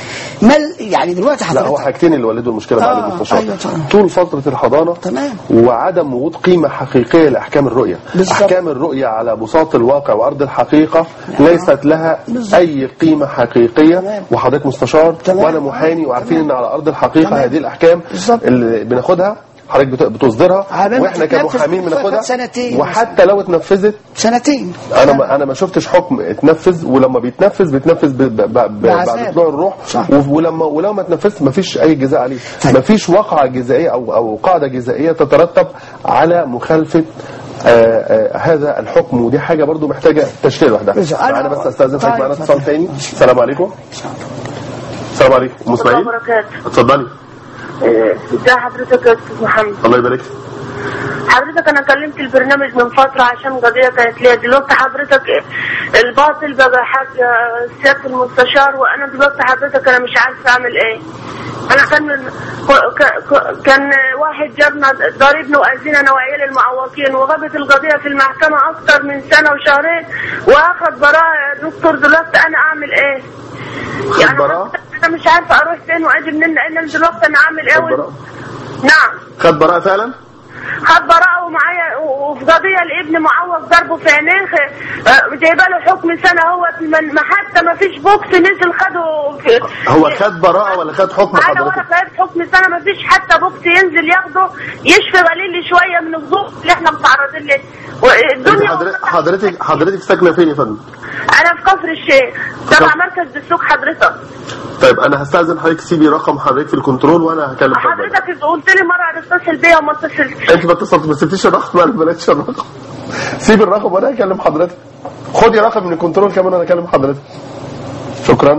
مال يعني دلوقتي لا هو حضرتك حاجتين اللي ولدوا المشكله بعد آه، المستشار أيوة طبعا. طول فتره الحضانه تمام. وعدم وجود قيمه حقيقيه لاحكام الرؤيه بالظبط. احكام الرؤيه على بساط الواقع وارض الحقيقه ليست لها بالظبط. اي قيمه حقيقيه تمام. وحضرتك مستشار تمام. وانا محامي وعارفين تمام. ان على ارض الحقيقه تمام. هذه الاحكام بالظبط. اللي بناخدها حضرتك بت- بتصدرها على ما واحنا تتنفذ كمحامين بتاخد بناخدها سنتين وحتى لو اتنفذت سنتين انا ما انا ما شفتش حكم اتنفذ ولما بيتنفذ بيتنفذ ب- ب- ب- بعذاب. بعد طلوع الروح صح. و- ولما ولو ما اتنفذش ما فيش اي جزاء عليه طيب. ما فيش وقعه جزائيه او او قاعده جزائيه تترتب على مخالفه آه هذا الحكم ودي حاجه برضو محتاجه تشريح لوحدها بالظبط. أنا- انا بس استاذن حضرتك طيب، معانا اتفضل. اتصال تاني السلام عليكم السلام عليكم ام اسماعيل وبركاته اتفضلي ازي حضرتك يا استاذ محمد الله يبارك فيك. حضرتك انا كلمت البرنامج من فتره عشان قضيه كانت ليا دلوقتي حضرتك الباطل بقى حاجه سياده المستشار وانا دلوقتي حضرتك انا مش عارفه اعمل ايه انا كان من ك- ك- كان واحد جابنا ضاربنا واذينا انا وعيال المعوقين وغابت القضيه في المحكمه اكتر من سنه وشهرين واخد براءه يا دكتور دلوقتي انا اعمل ايه؟ خد براءة؟ انا مش عارفه اروح فين واجي منين لان أنا دلوقتي انا اعمل ايه خد براءة. نعم خد براءه فعلا خد براءة ومعايا وفي قضية الابن معوض ضربه في عينيه آه، جايبه له حكم سنة هو ما حتى ما فيش بوكس نزل خده في هو خد براءه ولا خد حكم على حضرتك ورقة قاعد حكم سنة ما فيش حتى بوكس ينزل ياخده يشفي غليلي شوية من الظروف اللي احنا متعرضين له انت والدنيا حضرتك حضرتك حضرتك ساكنه فين يا فندم انا في كفر الشيخ تبع مركز بالسوق حضرتك طيب انا هستاذن حضرتك تسيبي رقم حضرتك في الكنترول وانا هكلم حضرتك حضرتك قلت لي مرة هتتصل بيا وما اتصلتش انت ما اتصلت ما سبتيش الرقم انا ما بلاش الرقم سيب الرقم وانا هكلم حضرتك خدي رقم من الكنترول كمان وانا هكلم حضرتك شكرا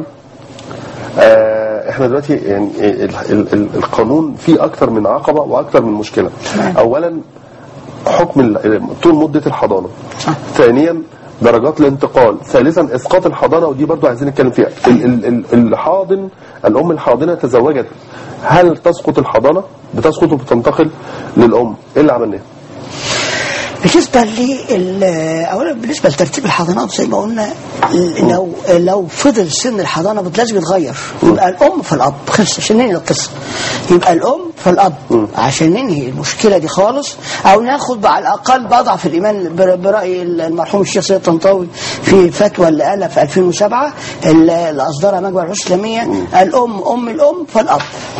آه احنا دلوقتي يعني ال ال ال القانون فيه اكتر من عقبه واكتر من مشكله اولا حكم ال- طول مده الحضانه ثانيا درجات الانتقال ثالثا اسقاط الحضانه ودي برضو عايزين نتكلم فيها ال- ال- ال- الحاضن الام الحاضنه تزوجت هل تسقط الحضانه بتسقط وبتنتقل للام ايه اللي عملناه بالنسبة لي أولا بالنسبة لترتيب الحضانات زي ما قلنا لو لو فضل سن الحضانة بت- لازم يتغير يبقى الأم فالأب خلص عشان ننهي القصة يبقى الأم فالأب عشان ننهي المشكلة دي خالص أو ناخد على الأقل بضعف الإيمان بر- برأي المرحوم الشيخ سيد طنطاوي في فتوى اللي قالها في 2007 اللي اللي أصدرها مجمع العلوم الإسلامية الأم أم الأم فالأب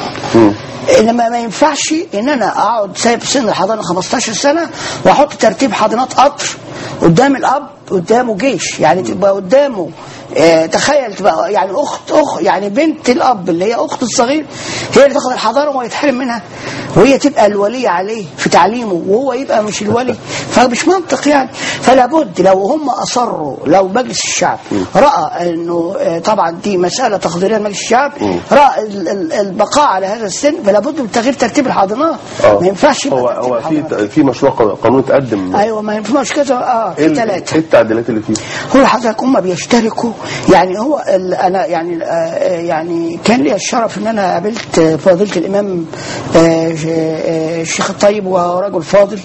انما ما ينفعش ان انا اقعد سايب سن الحضانه 15 سنه واحط ترتيب حضانات قطر قدام الاب قدامه جيش يعني تبقى قدامه آه تخيل تبقى يعني اخت اخ يعني بنت الاب اللي هي اخت الصغير هي اللي تاخد الحضانه وهو يتحرم منها وهي تبقى الوليه عليه في تعليمه وهو يبقى مش الولي فمش منطق يعني فلا بد لو هم اصروا لو مجلس الشعب راى انه آه، طبعا دي مساله تقديريه لمجلس الشعب راى ال- ال- البقاء على هذا السن فلا بد من تغيير ترتيب الحضانات ما ينفعش يبقى هو ترتيب هو في الحضانات. في مشروع قانون اتقدم ايوه ما ينفعش كده اه ايه في ال- ثلاثه ايه التعديلات اللي فيه هو حضرتك هم بيشتركوا يعني هو ال- انا يعني آه، يعني كان لي الشرف ان انا قابلت فضيله الامام آه، ش- آه، الشيخ الطيب ورجل فاضل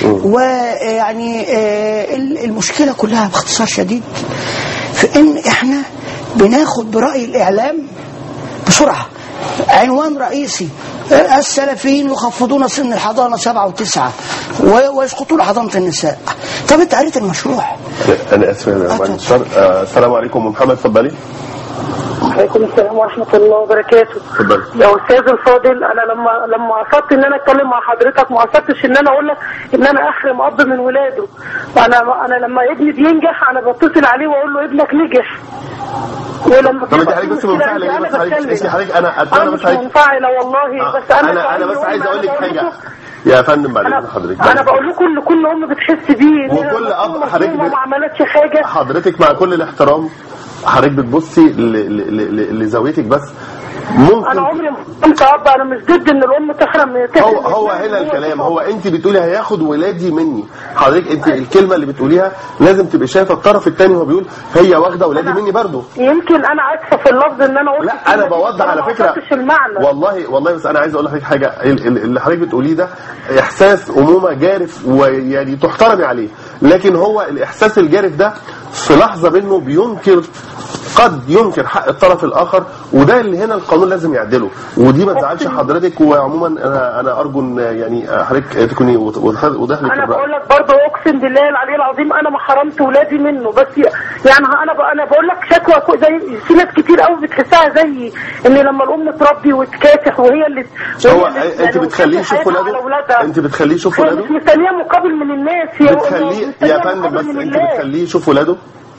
ويعني آه، ال- المشكله كلها باختصار شديد في ان احنا بناخد براي الاعلام بسرعه عنوان رئيسي السلفيين يخفضون سن الحضانه سبعه وتسعه و- ويسقطون حضانه النساء طب انت قريت المشروع انا اسف يا معالي الشر آه، السلام عليكم ام محمد اتفضلي عليكم السلام ورحمة الله وبركاته اتفضلي يا استاذ الفاضل انا لما لما قصدت ان انا اتكلم مع حضرتك ما قصدتش ان انا اقول لك ان انا احرم اب من ولاده انا انا لما ابني بينجح انا بتصل عليه واقول له ابنك نجح ولما طب انت بيبقى حضرتك في بس مشكلة منفعله ايه انا بس حضرتك بتكلم اسمي حضرتك انا انا انا مش بس حضرتك منفعله والله آه، بس انا انا انا بس بقول عايز لهم- اقول لك أنا بقول حاجه لكم- يا فندم بعد انا اذن حضرتك انا بقول لكم ان كل ام بتحس بيه إن هي وكل أب مظلومة حضرتك وما بت- عملتش حاجه حضرتك مع كل الاحترام حضرتك بتبصي ل- ل- ل- لزاويتك بس ممكن انا عمري ما كنت اب انا مش ضد ان الام تحرم هو تحرم هو ابنها هنا إن الكلام هو انت بتقولي هياخد ولادي مني حضرتك انت الكلمه اللي بتقوليها لازم تبقي شايفه الطرف الثاني وهو بيقول هي واخده ولادي مني برضه يمكن انا اسفه في اللفظ ان انا قلت لا انا كلمة دي، بوضح على ما فكره قصدتش المعنى والله والله بس انا عايز اقول لحضرتك حاجه ال- ال- اللي حضرتك بتقوليه ده احساس امومه جارف ويعني تحترمي عليه لكن هو الاحساس الجارف ده في لحظه منه بينكر قد ينكر حق الطرف الاخر وده اللي هنا القانون لازم يعدله ودي ما تزعلش حضرتك وعموما انا انا ارجو ان يعني حضرتك تكوني وضح لك انا الرأي. بقول لك برضه اقسم بالله العلي العظيم انا ما حرمت ولادي منه بس يعني انا ب- انا بقول لك شكوى كو- زي في ناس كتير قوي بتحسها زيي ان لما الام تربي وتكافح وهي اللي هو وهي اللي- انت يعني بتخليه وتكافح يشوف حياتها على ولاده ولادها. انت بتخليه يشوف هي ولاده مش مستنيه مقابل من الناس هي بتخليه مستنية يا فندم مقابل بس من انت الله. بتخليه يشوف ولاده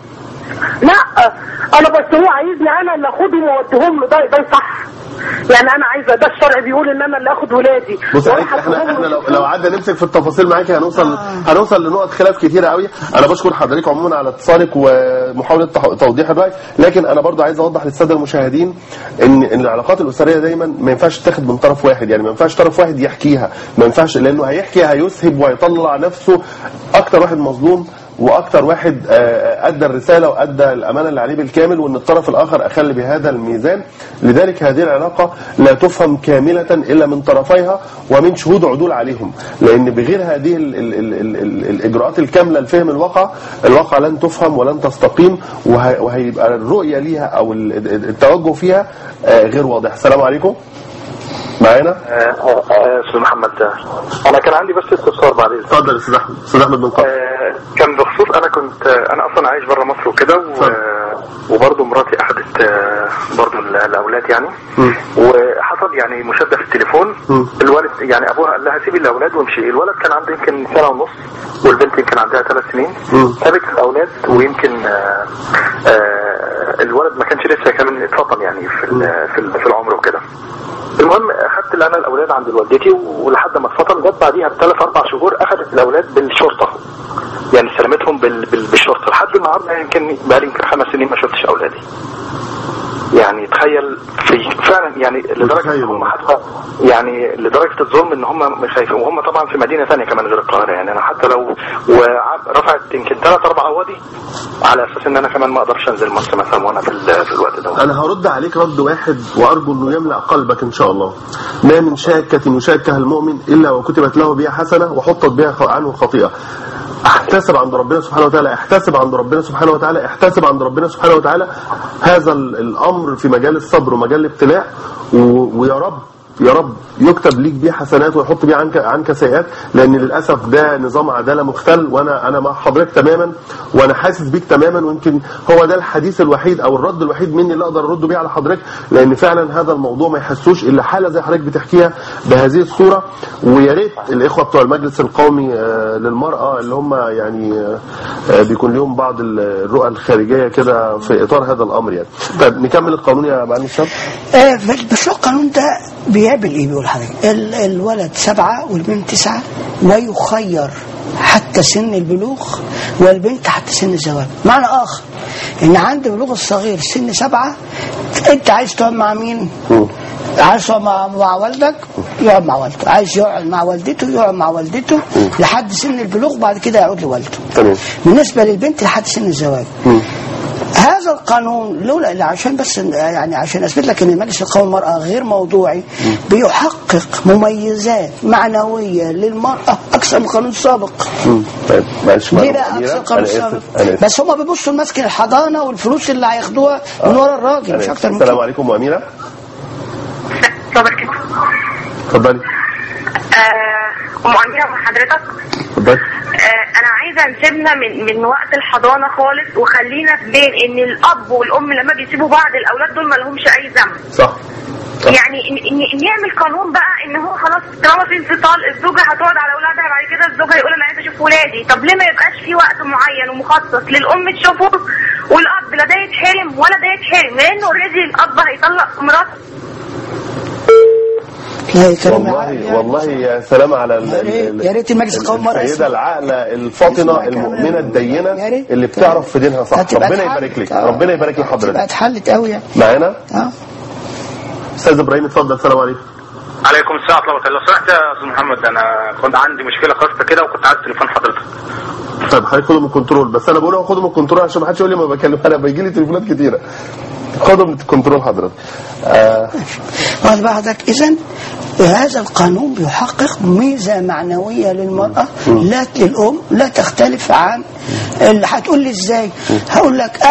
لا انا بس هو عايزني انا اللي اخدهم واوديهم له ده ده صح يعني انا عايزه ده الشرع بيقول ان انا اللي اخد ولادي بص وأنا عليك احنا هاخدهم احنا لو, وأشوفهم. لو قعدنا نمسك في التفاصيل معاكي هنوصل هنوصل لنقط خلاف كتيره قوي انا بشكر حضرتك عموما على اتصالك ومحاوله تح- توضيح الراي لكن انا برضو عايز اوضح للساده المشاهدين ان ان العلاقات الاسريه دايما ما ينفعش تاخد من طرف واحد يعني ما ينفعش طرف واحد يحكيها ما ينفعش لانه هيحكي هيسهب وهيطلع نفسه اكتر واحد مظلوم واكتر واحد آه، ادى الرساله وادى الامانه اللي عليه بالكامل وان الطرف الاخر اخل بهذا الميزان لذلك هذه العلاقه لا تفهم كامله الا من طرفيها ومن شهود عدول عليهم لان بغير هذه ال ال ال ال ال الاجراءات الكامله لفهم الواقع الواقع لن تفهم ولن تستقيم وه- وهيبقى الرؤيه ليها او ال- ال- التوجه فيها آه، غير واضح السلام عليكم معانا استاذ محمد انا كان عندي بس استفسار بعد اذنك اتفضل يا استاذ احمد استاذ احمد بن قاسم آه، كان بخصوص انا كنت آه، انا اصلا عايش بره مصر وكده و... وبرضه مراتي اخذت آه، برضه ال- الاولاد يعني مم. وحصل يعني مشاده في التليفون مم. الولد يعني ابوها قال لها سيبي الاولاد وامشي الولد كان عنده يمكن سنه ونص والبنت يمكن عندها ثلاث سنين مم. سابت الاولاد ويمكن آه، آه، الولد ما كانش لسه كمان اتفطم يعني في ال- في ال- في العمر وكده المهم اخدت انا الاولاد عند والدتي ولحد ما اتفطم جت بعديها بثلاث اربع شهور اخذت الاولاد بالشرطه يعني سلمتهم بال... بال... بالشرطه لحد النهارده يمكن بقالي يمكن خمس سنين ما شفتش اولادي يعني تخيل في فعلا يعني لدرجه متخيل ان هم والله. حتى يعني لدرجه الظلم ان هم خايفين وهم طبعا في مدينه ثانيه كمان غير القاهره يعني انا حتى لو ورفعت يمكن ثلاث اربع قواضي على اساس ان انا كمان ما اقدرش انزل مصر مثلا وانا في, ال... في الوقت ده انا هرد عليك رد واحد وارجو انه يملا قلبك ان شاء الله ما من شاكة يشاكها المؤمن الا وكتبت له بها حسنه وحطت بها عنه خطيئه احتسب عند ربنا سبحانه وتعالى احتسب عند ربنا سبحانه وتعالى احتسب عند ربنا سبحانه وتعالى هذا ال- الامر في مجال الصبر ومجال الابتلاء و- ويا رب يا رب يكتب ليك بيه حسنات ويحط بيه عنك عنك سيئات لان للاسف ده نظام عداله مختل وانا انا مع حضرتك تماما وانا حاسس بيك تماما ويمكن هو ده الحديث الوحيد او الرد الوحيد مني اللي اقدر ارد بيه على حضرتك لان فعلا هذا الموضوع ما يحسوش الا حاله زي حضرتك بتحكيها بهذه الصوره ويا ريت الاخوه بتوع المجلس القومي آه، للمراه اللي هم يعني آه، آه، بيكون لهم بعض ال- الرؤى الخارجيه كده في اطار هذا الامر يعني طيب نكمل القانون يا معلم الشاب آه، بس هو القانون ده بيقابل ايه بيقول حضرتك ال- الولد سبعة والبنت تسعة ويخير حتى سن البلوغ والبنت حتى سن الزواج معنى اخر ان عند بلوغ الصغير سن سبعة انت عايز تقعد مع مين عايز يقعد مع, مع والدك يقعد مع والده عايز يقعد مع والدته يقعد مع والدته لحد سن البلوغ بعد كده يعود لوالده تمام بالنسبة للبنت لحد سن الزواج هذا القانون لولا إلا عشان بس يعني عشان اثبت لك ان المجلس القومي للمراه غير موضوعي بيحقق مميزات معنويه للمراه اكثر من القانون السابق مم. طيب معلش ليه معلومة بقى كبيرة. اكثر من القانون أنا السابق آسف. أنا آسف. بس هم بيبصوا لمسك الحضانه والفلوس اللي هياخدوها من ورا الراجل أنا مش آسف. اكتر من السلام كده عليكم واميره صبر كده اتفضلي آه، ام اميره مع حضرتك اتفضلي آه، انا عايزه نسيبنا من من وقت الحضانه خالص وخلينا في بين ان الاب والام لما بيسيبوا بعض الاولاد دول ما لهمش اي ذنب صح صح. يعني إن إن نعمل قانون بقى ان هو خلاص طالما في انفصال الزوجه هتقعد على اولادها بعد كده الزوجه هيقول انا عايزه اشوف ولادي طب ليه ما يبقاش في وقت معين ومخصص للام تشوفه والاب لا ده يتحرم ولا ده يتحرم لانه اوريدي الاب هيطلق مراته لا يا كلام والله يعني. والله يا سلام على ال- يا ريت- ال- يا ريت المجلس القومي للمرأة السيده يسمع. العاقله الفاطنه يسمع المؤمنه كلام. الدينه يا ريت. اللي بتعرف في دينها صح هتبقى ربنا اتحلت. يبارك لك آه. ربنا يبارك تبقى لحضرتك اتحلت قوي يعني معانا اه استاذ ابراهيم اتفضل السلام عليكم عليكم السلام ورحمه الله لو سمحت يا استاذ محمد انا كنت عندي مشكله خاصه كده وكنت عايز تليفون حضرتك طيب حضرتك خده من الكنترول بس انا بقول خده من الكنترول عشان ما حدش يقول لي ما بكلم انا بيجي لي تليفونات كتيره خده من الكنترول حضرتك آه واخد بعضك اذا هذا القانون بيحقق ميزه معنويه للمراه لا للام لا تختلف عن اللي هتقول لي ازاي هقول لك انا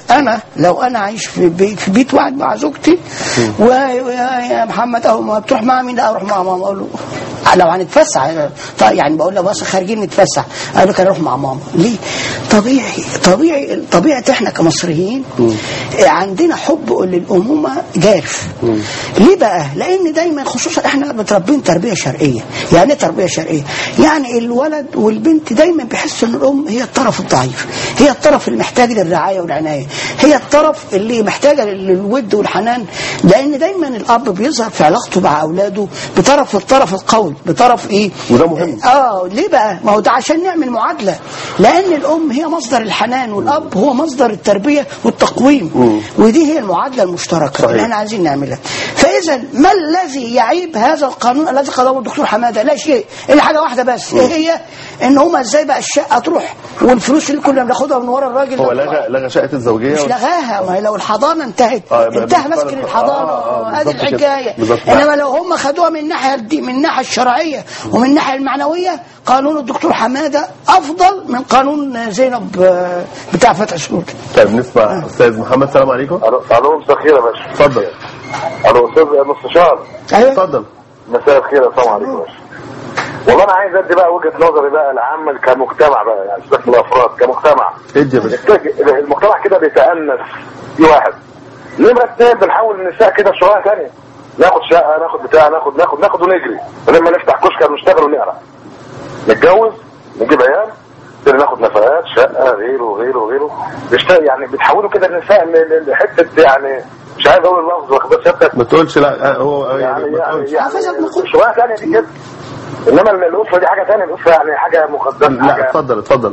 انا لو انا عايش في بيت في بيت واحد مع زوجتي ويا يا محمد اهو ما بتروح مع مين لا اروح مع ماما اقول له لو هنتفسح طيب يعني بقول له بس خارجين نتفسح قال لك انا اروح مع ماما ليه طبيعي طبيعي طبيعه احنا كمصريين عندنا حب للامومه جارف ليه بقى لان دايما خصوصا احنا متربين تربيه شرقيه يعني ايه تربيه شرقيه يعني الولد والبنت دايما بيحسوا ان الام هي الطرف الضعيف هي الطرف اللي محتاج للرعايه والعنايه هي الطرف اللي محتاجه للود والحنان لان دايما الاب بيظهر في علاقته مع اولاده بطرف الطرف القوي بطرف ايه وده مهم. اه ليه بقى ما هو ده عشان نعمل معادله لان الام هي مصدر الحنان والاب هو مصدر التربيه والتقويم ودي هي المعادله المشتركه صحيح. اللي احنا عايزين نعملها فاذا ما الذي يعيب هذا القانون الذي قضاه الدكتور حماده لا شيء الا حاجه واحده بس ايه هي ان هما ازاي بقى الشقه تروح والفلوس اللي كنا بناخدها من ورا الراجل هو ده لغى لغى شقه الزوجيه مش لغاها ما هي لو الحضانه انتهت آه، يبقى انتهى بالنسبة مسكن لك- الحضانه آه، آه، هذه بالظبط كده. الحكايه بالظبط. انما لو هم خدوها من الناحيه دي من الناحيه الشرعيه ومن الناحيه المعنويه قانون الدكتور حماده افضل من قانون زينب آه، بتاع فتح سرور طيب نسمع استاذ محمد السلام عليكم الو الو مساء الخير يا باشا اتفضل الو استاذ مستشار ايوه اتفضل مساء الخير السلام عليكم يا باشا والله انا عايز ادي بقى وجهه نظري بقى العامه كمجتمع بقى يعني سيبك من الافراد كمجتمع ادي يا باشا التج- المجتمع كده بيتأنس في واحد نمرة اتنين بنحول النساء كده شوية تانية ناخد شقة ناخد بتاع ناخد ناخد ناخد ونجري لما نفتح كشك نشتغل ونقرا نتجوز نجيب عيال نبتدي ناخد نفقات شقة غيره وغيره وغيره بيشتغل يعني بتحولوا كده النساء ل- ل- لحتة يعني مش عايز اقول اللفظ واخد بس سيادتك ما تقولش لا آه، هو يعني يعني ما يعني, تقولش يعني حافظك نقول. شوية تانية دي كده انما الاسرة دي حاجة تانية الاسرة يعني حاجة مقدسة لا حاجة اتفضل اتفضل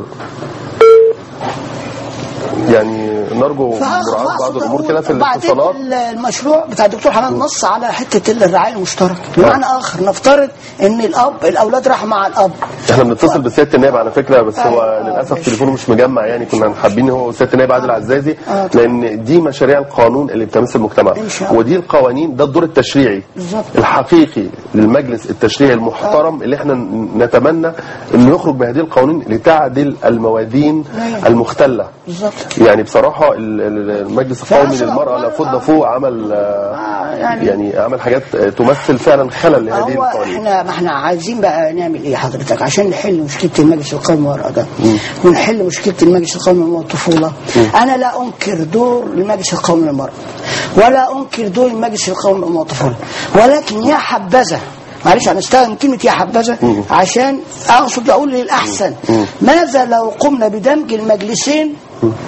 يعني نرجو مراعاة بعض الامور كده في وبعدين الاتصالات ال- المشروع بتاع الدكتور حماد نص على حته الرعايه المشتركه بمعنى اخر نفترض ان الاب الاولاد راحوا مع الاب احنا بنتصل بسياده النائب على فكره بس هو أيوة. للاسف تليفونه مش مجمع يعني كنا حابين هو سياده النائب عادل عزازي آه. لان دي مشاريع القانون اللي بتمس المجتمع إن شاء الله. ودي القوانين ده الدور التشريعي بالظبط. الحقيقي للمجلس التشريعي المحترم اللي احنا نتمنى انه يخرج بهذه القوانين لتعدل الموازين أيوة. المختله بالظبط يعني بصراحه ال- ال- المجلس القومي فأصل للمراه أولاً، لابد آه. فوق عمل آه، آه، يعني يعني عمل حاجات آه، تمثل فعلا خلل لهذه هو القوانين احنا ما احنا عايزين بقى نعمل ايه حضرتك عشان نحل مشكله المجلس القومي للمراه ده ونحل مشكله المجلس القومي للمراه والطفوله انا لا انكر دور المجلس القومي للمراه ولا انكر دور المجلس القومي للمراه والطفوله ولكن يا حبذا معلش انا استخدم كلمه يا حبذا عشان اقصد اقول للاحسن ماذا لو قمنا بدمج المجلسين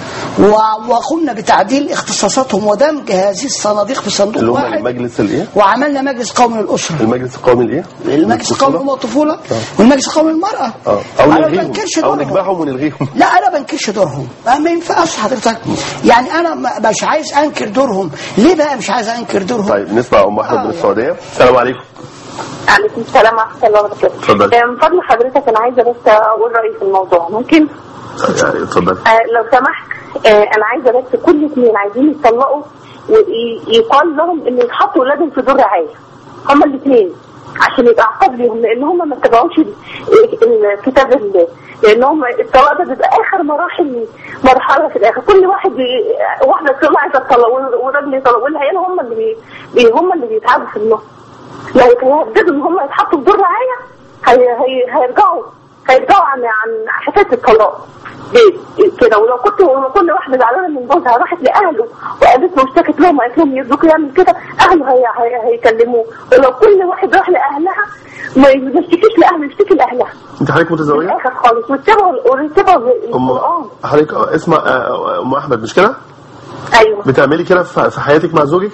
و- وقمنا بتعديل اختصاصاتهم ودمج هذه الصناديق في صندوق اللي هم واحد المجلس الايه وعملنا مجلس قومي للاسره المجلس القومي الايه المجلس القومي للأمة والطفولة والمجلس القومي للمرأة اه او أنا ما نلغيهم بنكرش او دورهم نجمعهم ونلغيهم لا أنا بنكرش دورهم ما ما ينفعش حضرتك يعني أنا ما- مش عايز أنكر دورهم ليه بقى مش عايز أنكر دورهم طيب نسمع ام احمد آه، من يعني. السعوديه السلام عليكم عليكم السلام ورحمة الله وبركاته اتفضل. آه، من فضل حضرتك أنا عايزة بس أقول رأيي في الموضوع ممكن؟ يعني اتفضل آه لو سمحت آه أنا عايزة بس كل اثنين عايزين يتطلقوا ويقال لهم إن يتحطوا أولادهم في دور رعاية هما الاثنين عشان يبقى عقاب ليهم لأن هما ما اتبعوش ال- الكتاب الله لأن هم الطلاق ده بيبقى آخر مراحل مرحلة في الآخر كل واحد بي... واحدة تطلع عايزة تطلق والراجل يطلق والعيال هم اللي بي... بي... هم اللي بيتعبوا في النص لو يهددوا ان هم يتحطوا في دور رعايه هي هي هيرجعوا هيرجعوا عن عن حكايه الطلاق دي كده ولو كنت ولو كل واحده زعلانه من جوزها راحت لاهله وقالت له اشتكت لهم وقالت لهم يرضوك يعمل كده اهله هي هي هيكلموه ولو كل واحد راح لاهلها ما يشتكيش لاهله يشتكي لاهلها انت حضرتك في متزوجه الاخر خالص واتبعوا واتبعوا ام القران حضرتك آه، اسمع آه، ام احمد مش كده ايوه بتعملي كده في في حياتك مع زوجك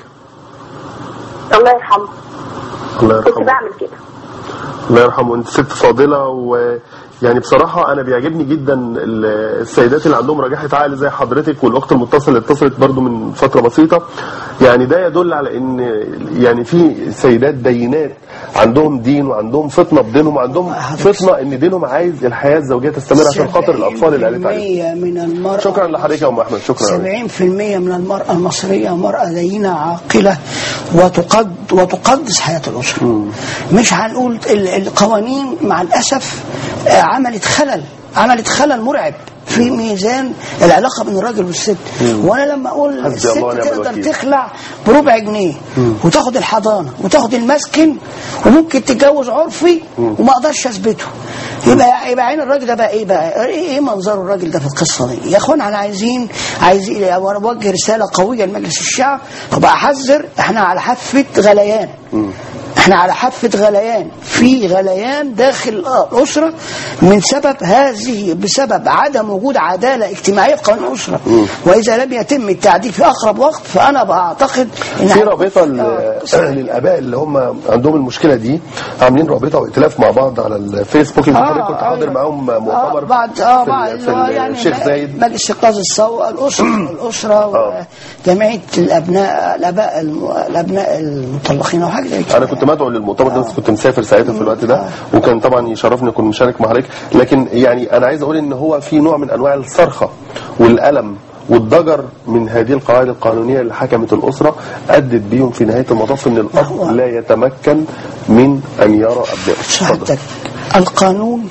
الله يرحمه الله كنت يرحمه بعمل كده الله يرحمه انت ست فاضله ويعني بصراحه انا بيعجبني جدا ال- السيدات اللي عندهم رجاحه عقل زي حضرتك والاخت المتصله اللي اتصلت برضو من فتره بسيطه يعني ده يدل على ان يعني في سيدات دينات عندهم دين وعندهم فطنه بدينهم وعندهم فطنه ان دينهم عايز الحياه الزوجيه تستمر عشان خاطر الاطفال اللي قالت عليه 70% من المرأة شكرا لحضرتك يا ام احمد شكرا 70% من المرأة المصرية مرأة دينة عاقلة وتقد وتقدس حياة الأسرة مش هنقول ال- القوانين مع الأسف آه، عملت خلل عملت خلل مرعب في ميزان العلاقه بين الراجل والست وانا لما اقول حسبي الست الله ونعم تقدر الوكيل. تخلع بربع جنيه وتاخد الحضانه وتاخد المسكن وممكن تتجوز عرفي وما اقدرش اثبته يبقى يبقى عين الراجل ده بقى ايه بقى ايه إيه منظر الراجل ده في القصه دي يا اخوان احنا عايزين عايزين وانا بوجه رساله قويه لمجلس الشعب وبقى احذر احنا على حافه غليان احنا على حافة غليان في غليان داخل الأسرة من سبب هذه بسبب عدم وجود عدالة اجتماعية في قانون الأسرة وإذا لم يتم التعديل في أقرب وقت فأنا بعتقد إن في رابطه ل- للاباء اللي هم عندهم المشكله دي عاملين رابطه وائتلاف مع بعض على الفيسبوك يمكن آه، حضرتك كنت حاضر أيوة. معاهم آه مؤتمر بعد اه في بعد ال- في آه، ال- يعني الشيخ زايد مجلس انقاذ الصو الاسره الاسره وجمعيه الابناء الاباء الم- الابناء المطلقين او حاجه زي كده انا كنت مدعو للمؤتمر ده بس كنت مسافر ساعتها في الوقت ده وكان طبعا يشرفني اكون مشارك مع حضرتك لكن يعني انا عايز اقول ان هو في نوع من انواع الصرخه والالم والضجر من هذه القواعد القانونيه اللي حكمت الاسره ادت بيهم في نهايه المطاف ان الاب لا يتمكن من ان يرى ابنائه سعادتك القانون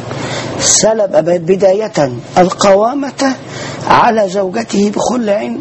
سلب بداية القوامة على زوجته بخلع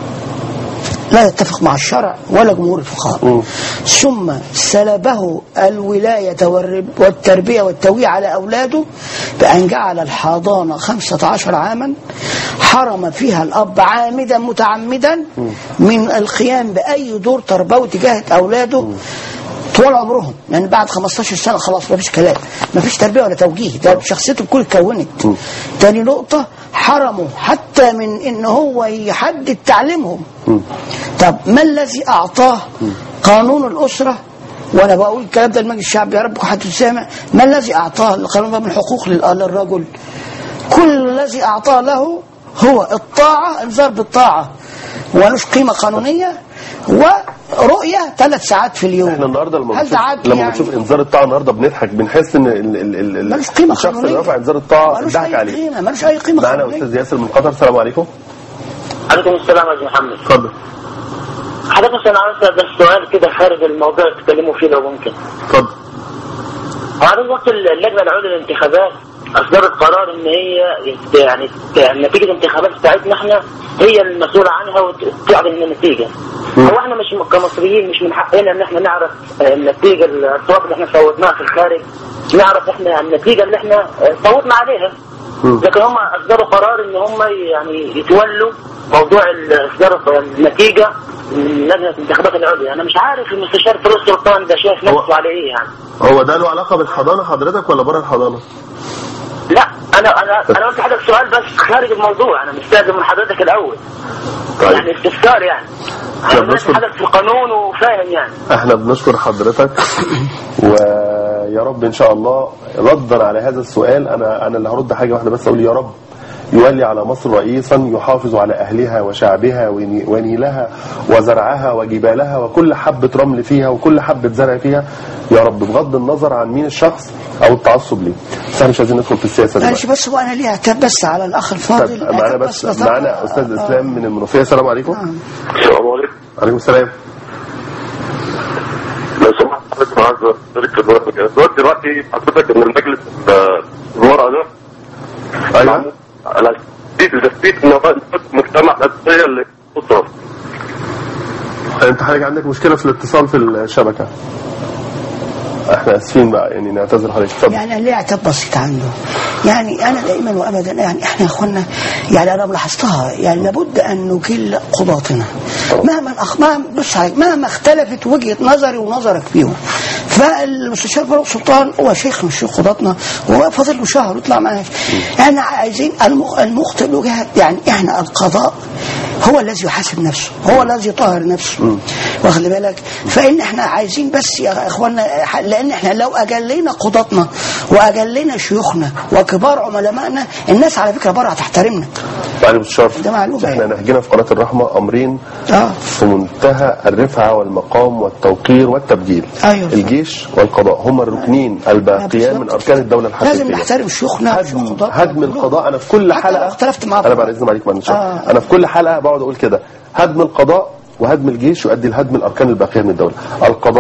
لا يتفق مع الشرع ولا جمهور الفقهاء ثم سلبه الولاية والرب- والتربية والتوعية على أولاده بأن جعل الحضانة 15 عاما حرم فيها الأب عامدا متعمدا من القيام بأي دور تربوي تجاه أولاده طول عمرهم لان بعد 15 سنه خلاص مفيش كلام مفيش تربيه ولا توجيه ده شخصيته الكل اتكونت تاني نقطه حرموا حتى من ان هو يحدد تعليمهم طب ما الذي اعطاه قانون الاسره وانا بقول الكلام ده لمجلس الشعب يا رب حد سامع ما الذي اعطاه القانون ده من حقوق لل- للرجل كل الذي اعطاه له هو الطاعه انذار بالطاعه ولوش قيمه قانونيه ورؤيه ثلاث ساعات في اليوم احنا النهارده لما هل بنشوف تعدي لما يعني؟ بنشوف انذار الطاعه النهارده بنضحك بنحس ان ال ال ال ال ملوش قيمه الشخص قانونيه اللي رفع انذار الطاعه ملوش ضحك اي عليه قيمه ملوش اي قيمه معانا قانونيه استاذ ياسر من قطر السلام عليكم عليكم السلام يا محمد اتفضل حضرتك انا عاوز اسال بس سؤال كده خارج الموضوع اللي تتكلموا فيه لو ممكن اتفضل وعلى وقت اللجنه العليا للانتخابات اصدرت قرار ان هي يعني نتيجه الانتخابات بتاعتنا احنا هي المسؤوله عنها وتعلن النتيجه. هو احنا مش كمصريين مش من حقنا ان احنا نعرف النتيجه الاصوات اللي احنا صوتناها في الخارج نعرف احنا النتيجه اللي احنا صوتنا عليها. لكن هم اصدروا قرار ان هم يعني يتولوا موضوع اصدار النتيجه من لجنه الانتخابات العليا، انا مش عارف المستشار فاروق سلطان ده شايف نفسه على ايه يعني. هو ده له علاقه بالحضانه حضرتك ولا بره الحضانه؟ لا انا انا انا قلت حضرتك سؤال بس خارج الموضوع انا مستاذن من حضرتك الاول طيب. يعني استفسار يعني طب انا دلوقتي بشكر- حضرتك في القانون وفاهم يعني احنا بنشكر حضرتك ويا رب ان شاء الله ردا على هذا السؤال انا انا اللي هرد حاجه واحده بس اقول يا رب يولي على مصر رئيسا يحافظ على اهلها وشعبها وني- ونيلها وزرعها وجبالها وكل حبه رمل فيها وكل حبه زرع فيها يا رب بغض النظر عن مين الشخص او التعصب ليه بس احنا مش عايزين ندخل في السياسه معلش دلوقتي بس هو انا ليه اعتاب بس على الاخ الفاضل طب معانا أعتاب بس بس معانا استاذ آه. اسلام من المنوفيه السلام عليكم السلام عليكم عليكم السلام لو سمحت حضرتك معاذ شركة دلوقتي دلوقتي دلوقتي حضرتك ان المجلس آه، المرأة ده ايوه معمول على تثبيت تثبيت نواه المجتمع الأساسية اللي الأسرة انت حضرتك عندك مشكله في الاتصال في الشبكه احنا اسفين بقى يعني نعتذر حضرتك اتفضل يعني ليه اعتاب بسيط عنده يعني انا دائما وابدا يعني احنا يا اخوانا يعني انا لاحظتها يعني لابد ان نجل قضاتنا مهما الأخ... مهما بص عليك، مهما اختلفت وجهه نظري ونظرك فيهم فالمستشار فاروق سلطان هو شيخ من شيوخ قضاتنا وهو فاضل له شهر يطلع معانا احنا عايزين المخ... المخطئ له جهه يعني احنا القضاء هو الذي يحاسب نفسه هو الذي يطهر نفسه واخد بالك فان احنا عايزين بس يا اخوانا لان احنا لو اجلينا قضاتنا واجلينا شيوخنا وكبار علمائنا الناس على فكره بره هتحترمنا معالي المستشار ده معلومة احنا يعني. نهجنا في قناه الرحمه امرين اه في منتهى الرفعه والمقام والتوقير والتبجيل أيوة. الجيش والقضاء هما الركنين الباقيان من اركان الدوله الحقيقيه لازم نحترم شيوخنا وشيوخ هدم, قضاتنا هدم كلهم. القضاء انا في كل حتى لو حلقه اختلفت معاه انا بعد اذن عليك معلش آه. انا في كل حلقه بقعد اقول كده هدم القضاء وهدم الجيش يؤدي لهدم الاركان الباقيه من الدوله القضاء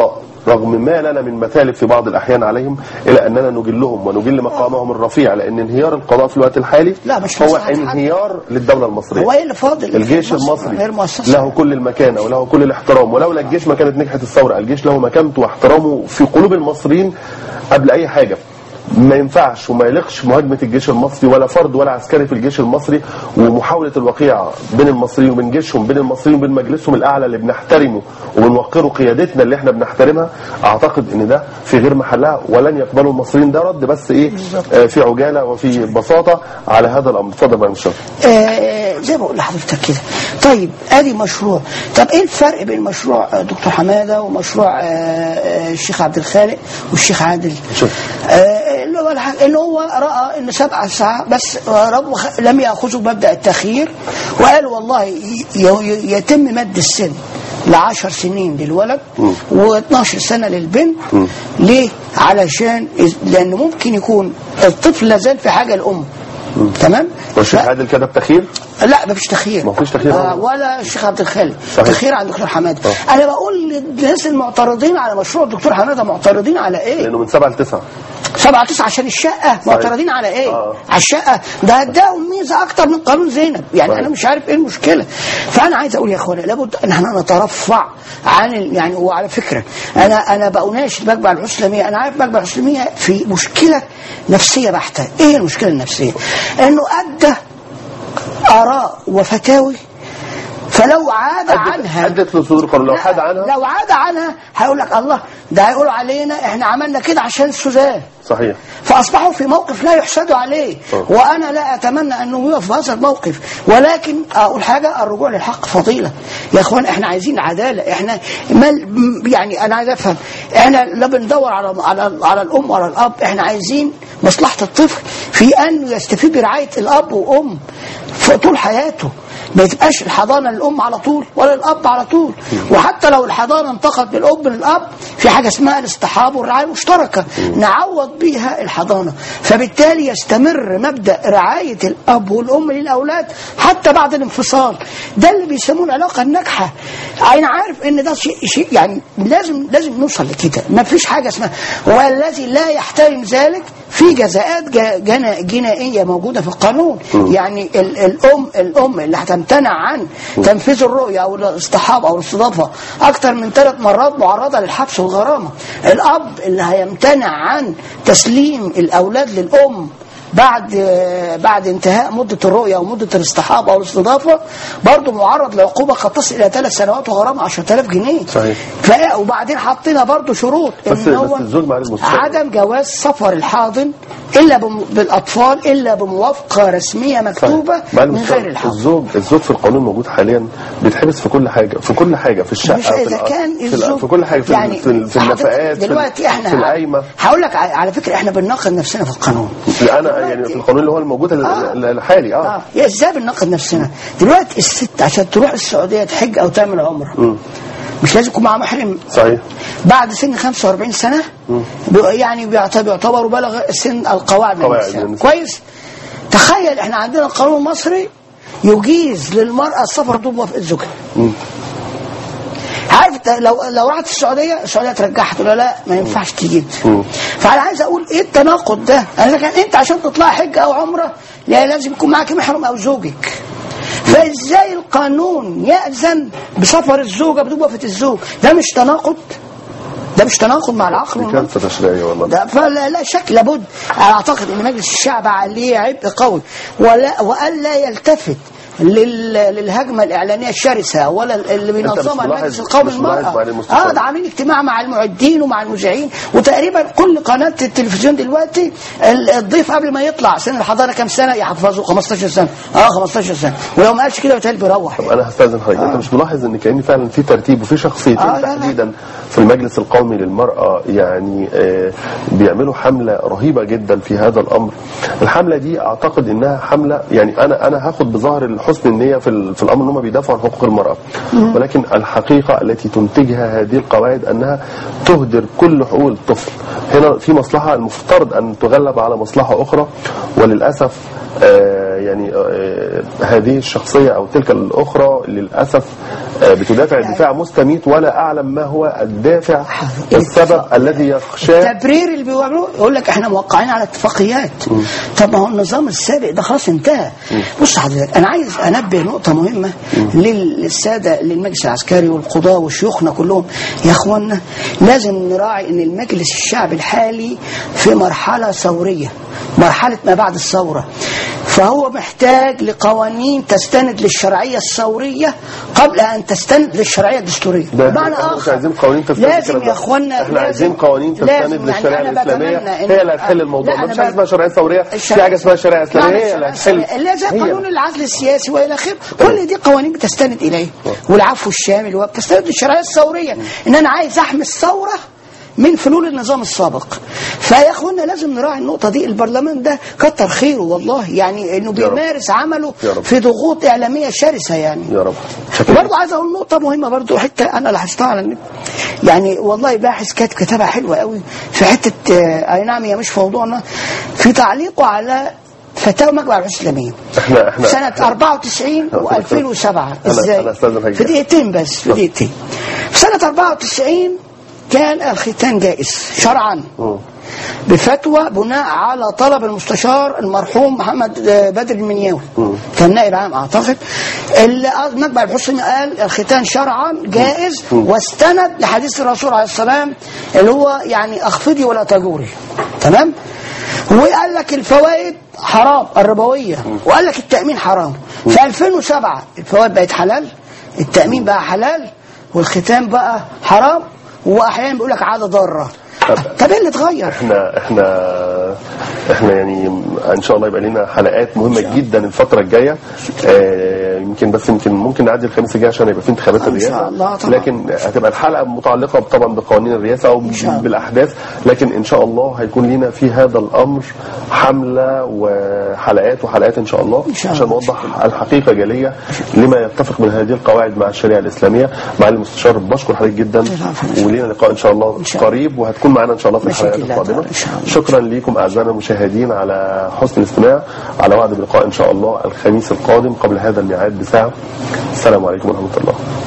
رغم ما لنا من مثالب في بعض الاحيان عليهم الا اننا نجلهم ونجل مقامهم الرفيع لان انهيار القضاء في الوقت الحالي لا، مش هو مصلحة حد. انهيار للدوله المصريه هو ايه اللي فاضل الجيش مصر المصري غير مؤسسة له كل المكانه وله كل الاحترام ولولا الجيش ما كانت نجحت الثوره الجيش له مكانته واحترامه في قلوب المصريين قبل اي حاجه ما ينفعش وما يليقش مهاجمه الجيش المصري ولا فرد ولا عسكري في الجيش المصري ومحاوله الوقيعه بين المصريين وبين جيشهم بين المصريين وبين مجلسهم الاعلى اللي بنحترمه وبنوقره قيادتنا اللي احنا بنحترمها اعتقد ان ده في غير محلها ولن يقبلوا المصريين ده رد بس ايه آه في عجاله وفي بساطه على هذا الامر اتفضل بقى مشرف آه زي ما بقول لحضرتك كده طيب ادي مشروع طب ايه الفرق بين مشروع آه، دكتور حماده ومشروع آه، آه، الشيخ عبد الخالق والشيخ عادل شوف. آه، اللي هو الح- ان هو راى ان سبع ساعات بس رب خ- لم ياخذوا مبدا التاخير وقال والله ي- ي- يتم مد السن لعشر سنين للولد و12 سنه للبنت ليه؟ علشان إز- لان ممكن يكون الطفل لازال في حاجه الام تمام؟ والشيخ ف- عادل كده بتخير لا مفيش تخيير مفيش تخيير. آه ولا الشيخ عبد الخالق صحيح. تخيير عند الدكتور حماده آه. انا بقول للناس المعترضين على مشروع الدكتور حماده معترضين على ايه؟ لانه من سبعه لتسعه سبعة تسعة عشان الشقة معترضين على ايه؟ آه. على الشقة ده اداهم ميزة أكتر من قانون زينب يعني صحيح. أنا مش عارف إيه المشكلة فأنا عايز أقول يا إخوانا لابد إن احنا نترفع عن ال... يعني وعلى فكرة أنا أنا بأناشد مجمع الإسلامية أنا عارف مجمع الإسلامية في مشكلة نفسية بحتة إيه المشكلة النفسية؟ إنه أدى آراء وفتاوي فلو عاد عنها ادت لصدور القانون لو لا، حاد عنها لو عاد عنها هيقول لك الله ده هيقولوا علينا احنا عملنا كده عشان السودان صحيح فاصبحوا في موقف لا يحسدوا عليه أه. وانا لا اتمنى انه يقف في هذا الموقف ولكن اقول حاجه الرجوع للحق فضيله يا اخوان احنا عايزين عداله احنا مال يعني انا عايز افهم احنا لا بندور على على على الام ولا الاب احنا عايزين مصلحه الطفل في انه يستفيد برعايه الاب وام في طول حياته ما تبقاش الحضانه للام على طول ولا الاب على طول وحتى لو الحضانه انتقلت بالام للاب في حاجه اسمها الاصطحاب والرعايه المشتركه نعوض بيها الحضانه فبالتالي يستمر مبدا رعايه الاب والام للاولاد حتى بعد الانفصال ده اللي بيسموه العلاقه الناجحه انا عارف ان ده شيء شيء يعني لازم لازم نوصل لكده ما فيش حاجه اسمها والذي لا يحترم ذلك في جزاءات جا- جنا- جنائيه موجوده في القانون يعني ال- الام الام اللي هتمتنع عن تنفيذ الرؤيه او الاصطحاب او الاستضافه اكثر من ثلاث مرات معرضه للحبس والغرامه الاب اللي هيمتنع عن تسليم الاولاد للام بعد بعد انتهاء مده الرؤيه او مده الاصطحاب او الاستضافه برضه معرض لعقوبه قد تصل الى ثلاث سنوات وغرامه 10000 جنيه صحيح. ف- وبعدين حطينا برضه شروط بس- ان هو بس الزوج معلش مستشار. عدم جواز سفر الحاضن الا بم- بالاطفال الا بموافقه رسميه مكتوبه معالي من المستشار، غير الحاضن الزوج الزوج في القانون موجود حاليا بيتحبس في كل حاجه في كل حاجه في الشقه مش في اذا الأ- كان في, الأ- الزوج في كل حاجه في, يعني في, في حضرتك النفقات في, دلوقتي احنا في القايمه هقول لك ع- على فكره احنا بنناقض نفسنا في القانون انا يعني في القانون اللي هو الموجود ال- آه. ال- الحالي اه اه يا ازاي بنناقض نفسنا دلوقتي الست عشان تروح السعوديه تحج او تعمل عمره مش لازم يكون معاها محرم صحيح بعد سن 45 سنه بي- يعني بيعتبر يعتبروا بلغ سن القواعد من قواعد النساء من النساء. كويس تخيل احنا عندنا القانون المصري يجيز للمراه السفر بدون موافقه زوجها عارف ت- لو لو راحت السعوديه السعوديه ترجعها تقول لها لا ما ينفعش تيجي فانا عايز اقول ايه التناقض ده؟ انا كان انت عشان تطلع حج او عمره لا لازم يكون معاك محرم او زوجك فازاي القانون يأذن بسفر الزوجه بدون موافقه الزوج؟ ده مش تناقض؟ ده مش تناقض مع العقل دي والمنطق كارثه تشريعيه والله ده فلا لا شك لابد انا اعتقد ان مجلس الشعب عليه عبء قوي ولا والا يلتفت لل... للهجمه الاعلانيه الشرسه ولا اللي بينظمها ملاحظ- المجلس القومي مش ملاحظ للمراه معالي المستشار. اه ده عاملين اجتماع مع المعدين ومع المذيعين وتقريبا كل قناه التلفزيون دلوقتي ال- الضيف قبل ما يطلع سن الحضانه كام سنه يحفظه 15 سنه اه 15 سنه ولو ما قالش كده بيتهيألي بيروح طب انا هستاذن حضرتك انت مش ملاحظ ان كان فعلا في ترتيب وفي شخصيتين آه، لا، لا. تحديدا في المجلس القومي للمراه يعني آه بيعملوا حمله رهيبه جدا في هذا الامر الحمله دي اعتقد انها حمله يعني انا انا هاخد بظهر حسن النيه في, ال- في الامر ان هم بيدافعوا عن حقوق المراه ولكن الحقيقه التي تنتجها هذه القواعد انها تهدر كل حقوق الطفل هنا في مصلحه المفترض ان تغلب على مصلحه اخرى وللاسف آه، يعني آه، هذه الشخصية أو تلك الأخرى للأسف آه، بتدافع دفاع مستميت ولا أعلم ما هو الدافع السبب الذي يخشاه التبرير اللي بيعملوه يقول لك احنا موقعين على اتفاقيات طب ما هو النظام السابق ده خلاص انتهى بص حضرتك انا عايز انبه نقطه مهمه لل- للساده للمجلس العسكري والقضاه وشيوخنا كلهم يا اخوانا لازم نراعي ان المجلس الشعبي الحالي في مرحله ثوريه مرحله ما بعد الثوره فهو محتاج لقوانين تستند للشرعيه الثوريه قبل ان تستند للشرعيه الدستوريه ده بمعنى احنا مش اخر عايزين قوانين تستند لازم الكلام يا ده. اخوانا احنا لازم- عايزين قوانين لازم تستند يعني للشريعه أنا الاسلاميه بتمنى إن- هي اللي هتحل الموضوع لا، ما أنا فيش حاجه ب- اسمها شرعيه ثوريه في الشرع- حاجه اسمها شريعه اسلاميه لا، هي اللي الشرع- هتحل اللي زي هي. قانون العزل السياسي والى اخره كل دي قوانين بتستند اليه والعفو الشامل وبتستند للشرعيه الثوريه ان انا عايز احمي الثوره من فلول النظام السابق فيا اخوانا لازم نراعي النقطه دي البرلمان ده كتر خيره والله يعني انه يا رب. بيمارس عمله يا رب. في ضغوط اعلاميه شرسه يعني يا رب شكرا برضه عايز اقول نقطه مهمه برضه حته انا لاحظتها على النت يعني والله باحث كاتب كتابها حلوه قوي في حته آه، اي نعم هي مش في موضوعنا في تعليقه على فتاوى مجمع العلوم الاسلاميه احنا احنا سنة 94 و2007 أنا- ازاي؟ أنا أستاذن حضرتك. في دقيقتين بس في دقيقتين في سنة 94 كان الختان جائز شرعا مم. بفتوى بناء على طلب المستشار المرحوم محمد آه، بدر المنياوي كان نائب عام اعتقد اللي قال- مجمع الحسن قال الختان شرعا جائز واستند لحديث الرسول عليه السلام اللي هو يعني اخفضي ولا تجوري تمام وقال لك الفوائد حرام الربويه وقال لك التامين حرام في 2007 الفوائد بقت حلال التامين بقى حلال والختان بقى حرام واحيانا بيقول لك عاده ضاره طب- طب ايه اللي اتغير؟ احنا احنا احنا يعني ان شاء الله يبقى لنا حلقات مهمه جدا الفتره الجايه آه، يمكن بس يمكن ممكن نعدي الخميس الجاي عشان يبقى في انتخابات ان الرئاسه شاء الله طبعا. لكن هتبقى الحلقه متعلقه طبعا بقوانين الرئاسه او شاء الله. بالاحداث لكن ان شاء الله هيكون لنا في هذا الامر حمله وحلقات وحلقات ان شاء الله إن شاء عشان الله. نوضح الحقيقه جليه لما يتفق من هذه القواعد مع الشريعه الاسلاميه مع المستشار بشكر حضرتك جدا العفو. ولينا لقاء ان شاء الله إن شاء الله. قريب وهتكون معنا ان شاء الله في مشيئة الحلقات الله القادمه تعالى إن شاء الله. شكرا لكم اعزائنا المشاهدين على حسن الاستماع على وعد بلقاء ان شاء الله الخميس القادم قبل هذا الميعاد بساعه السلام عليكم ورحمه الله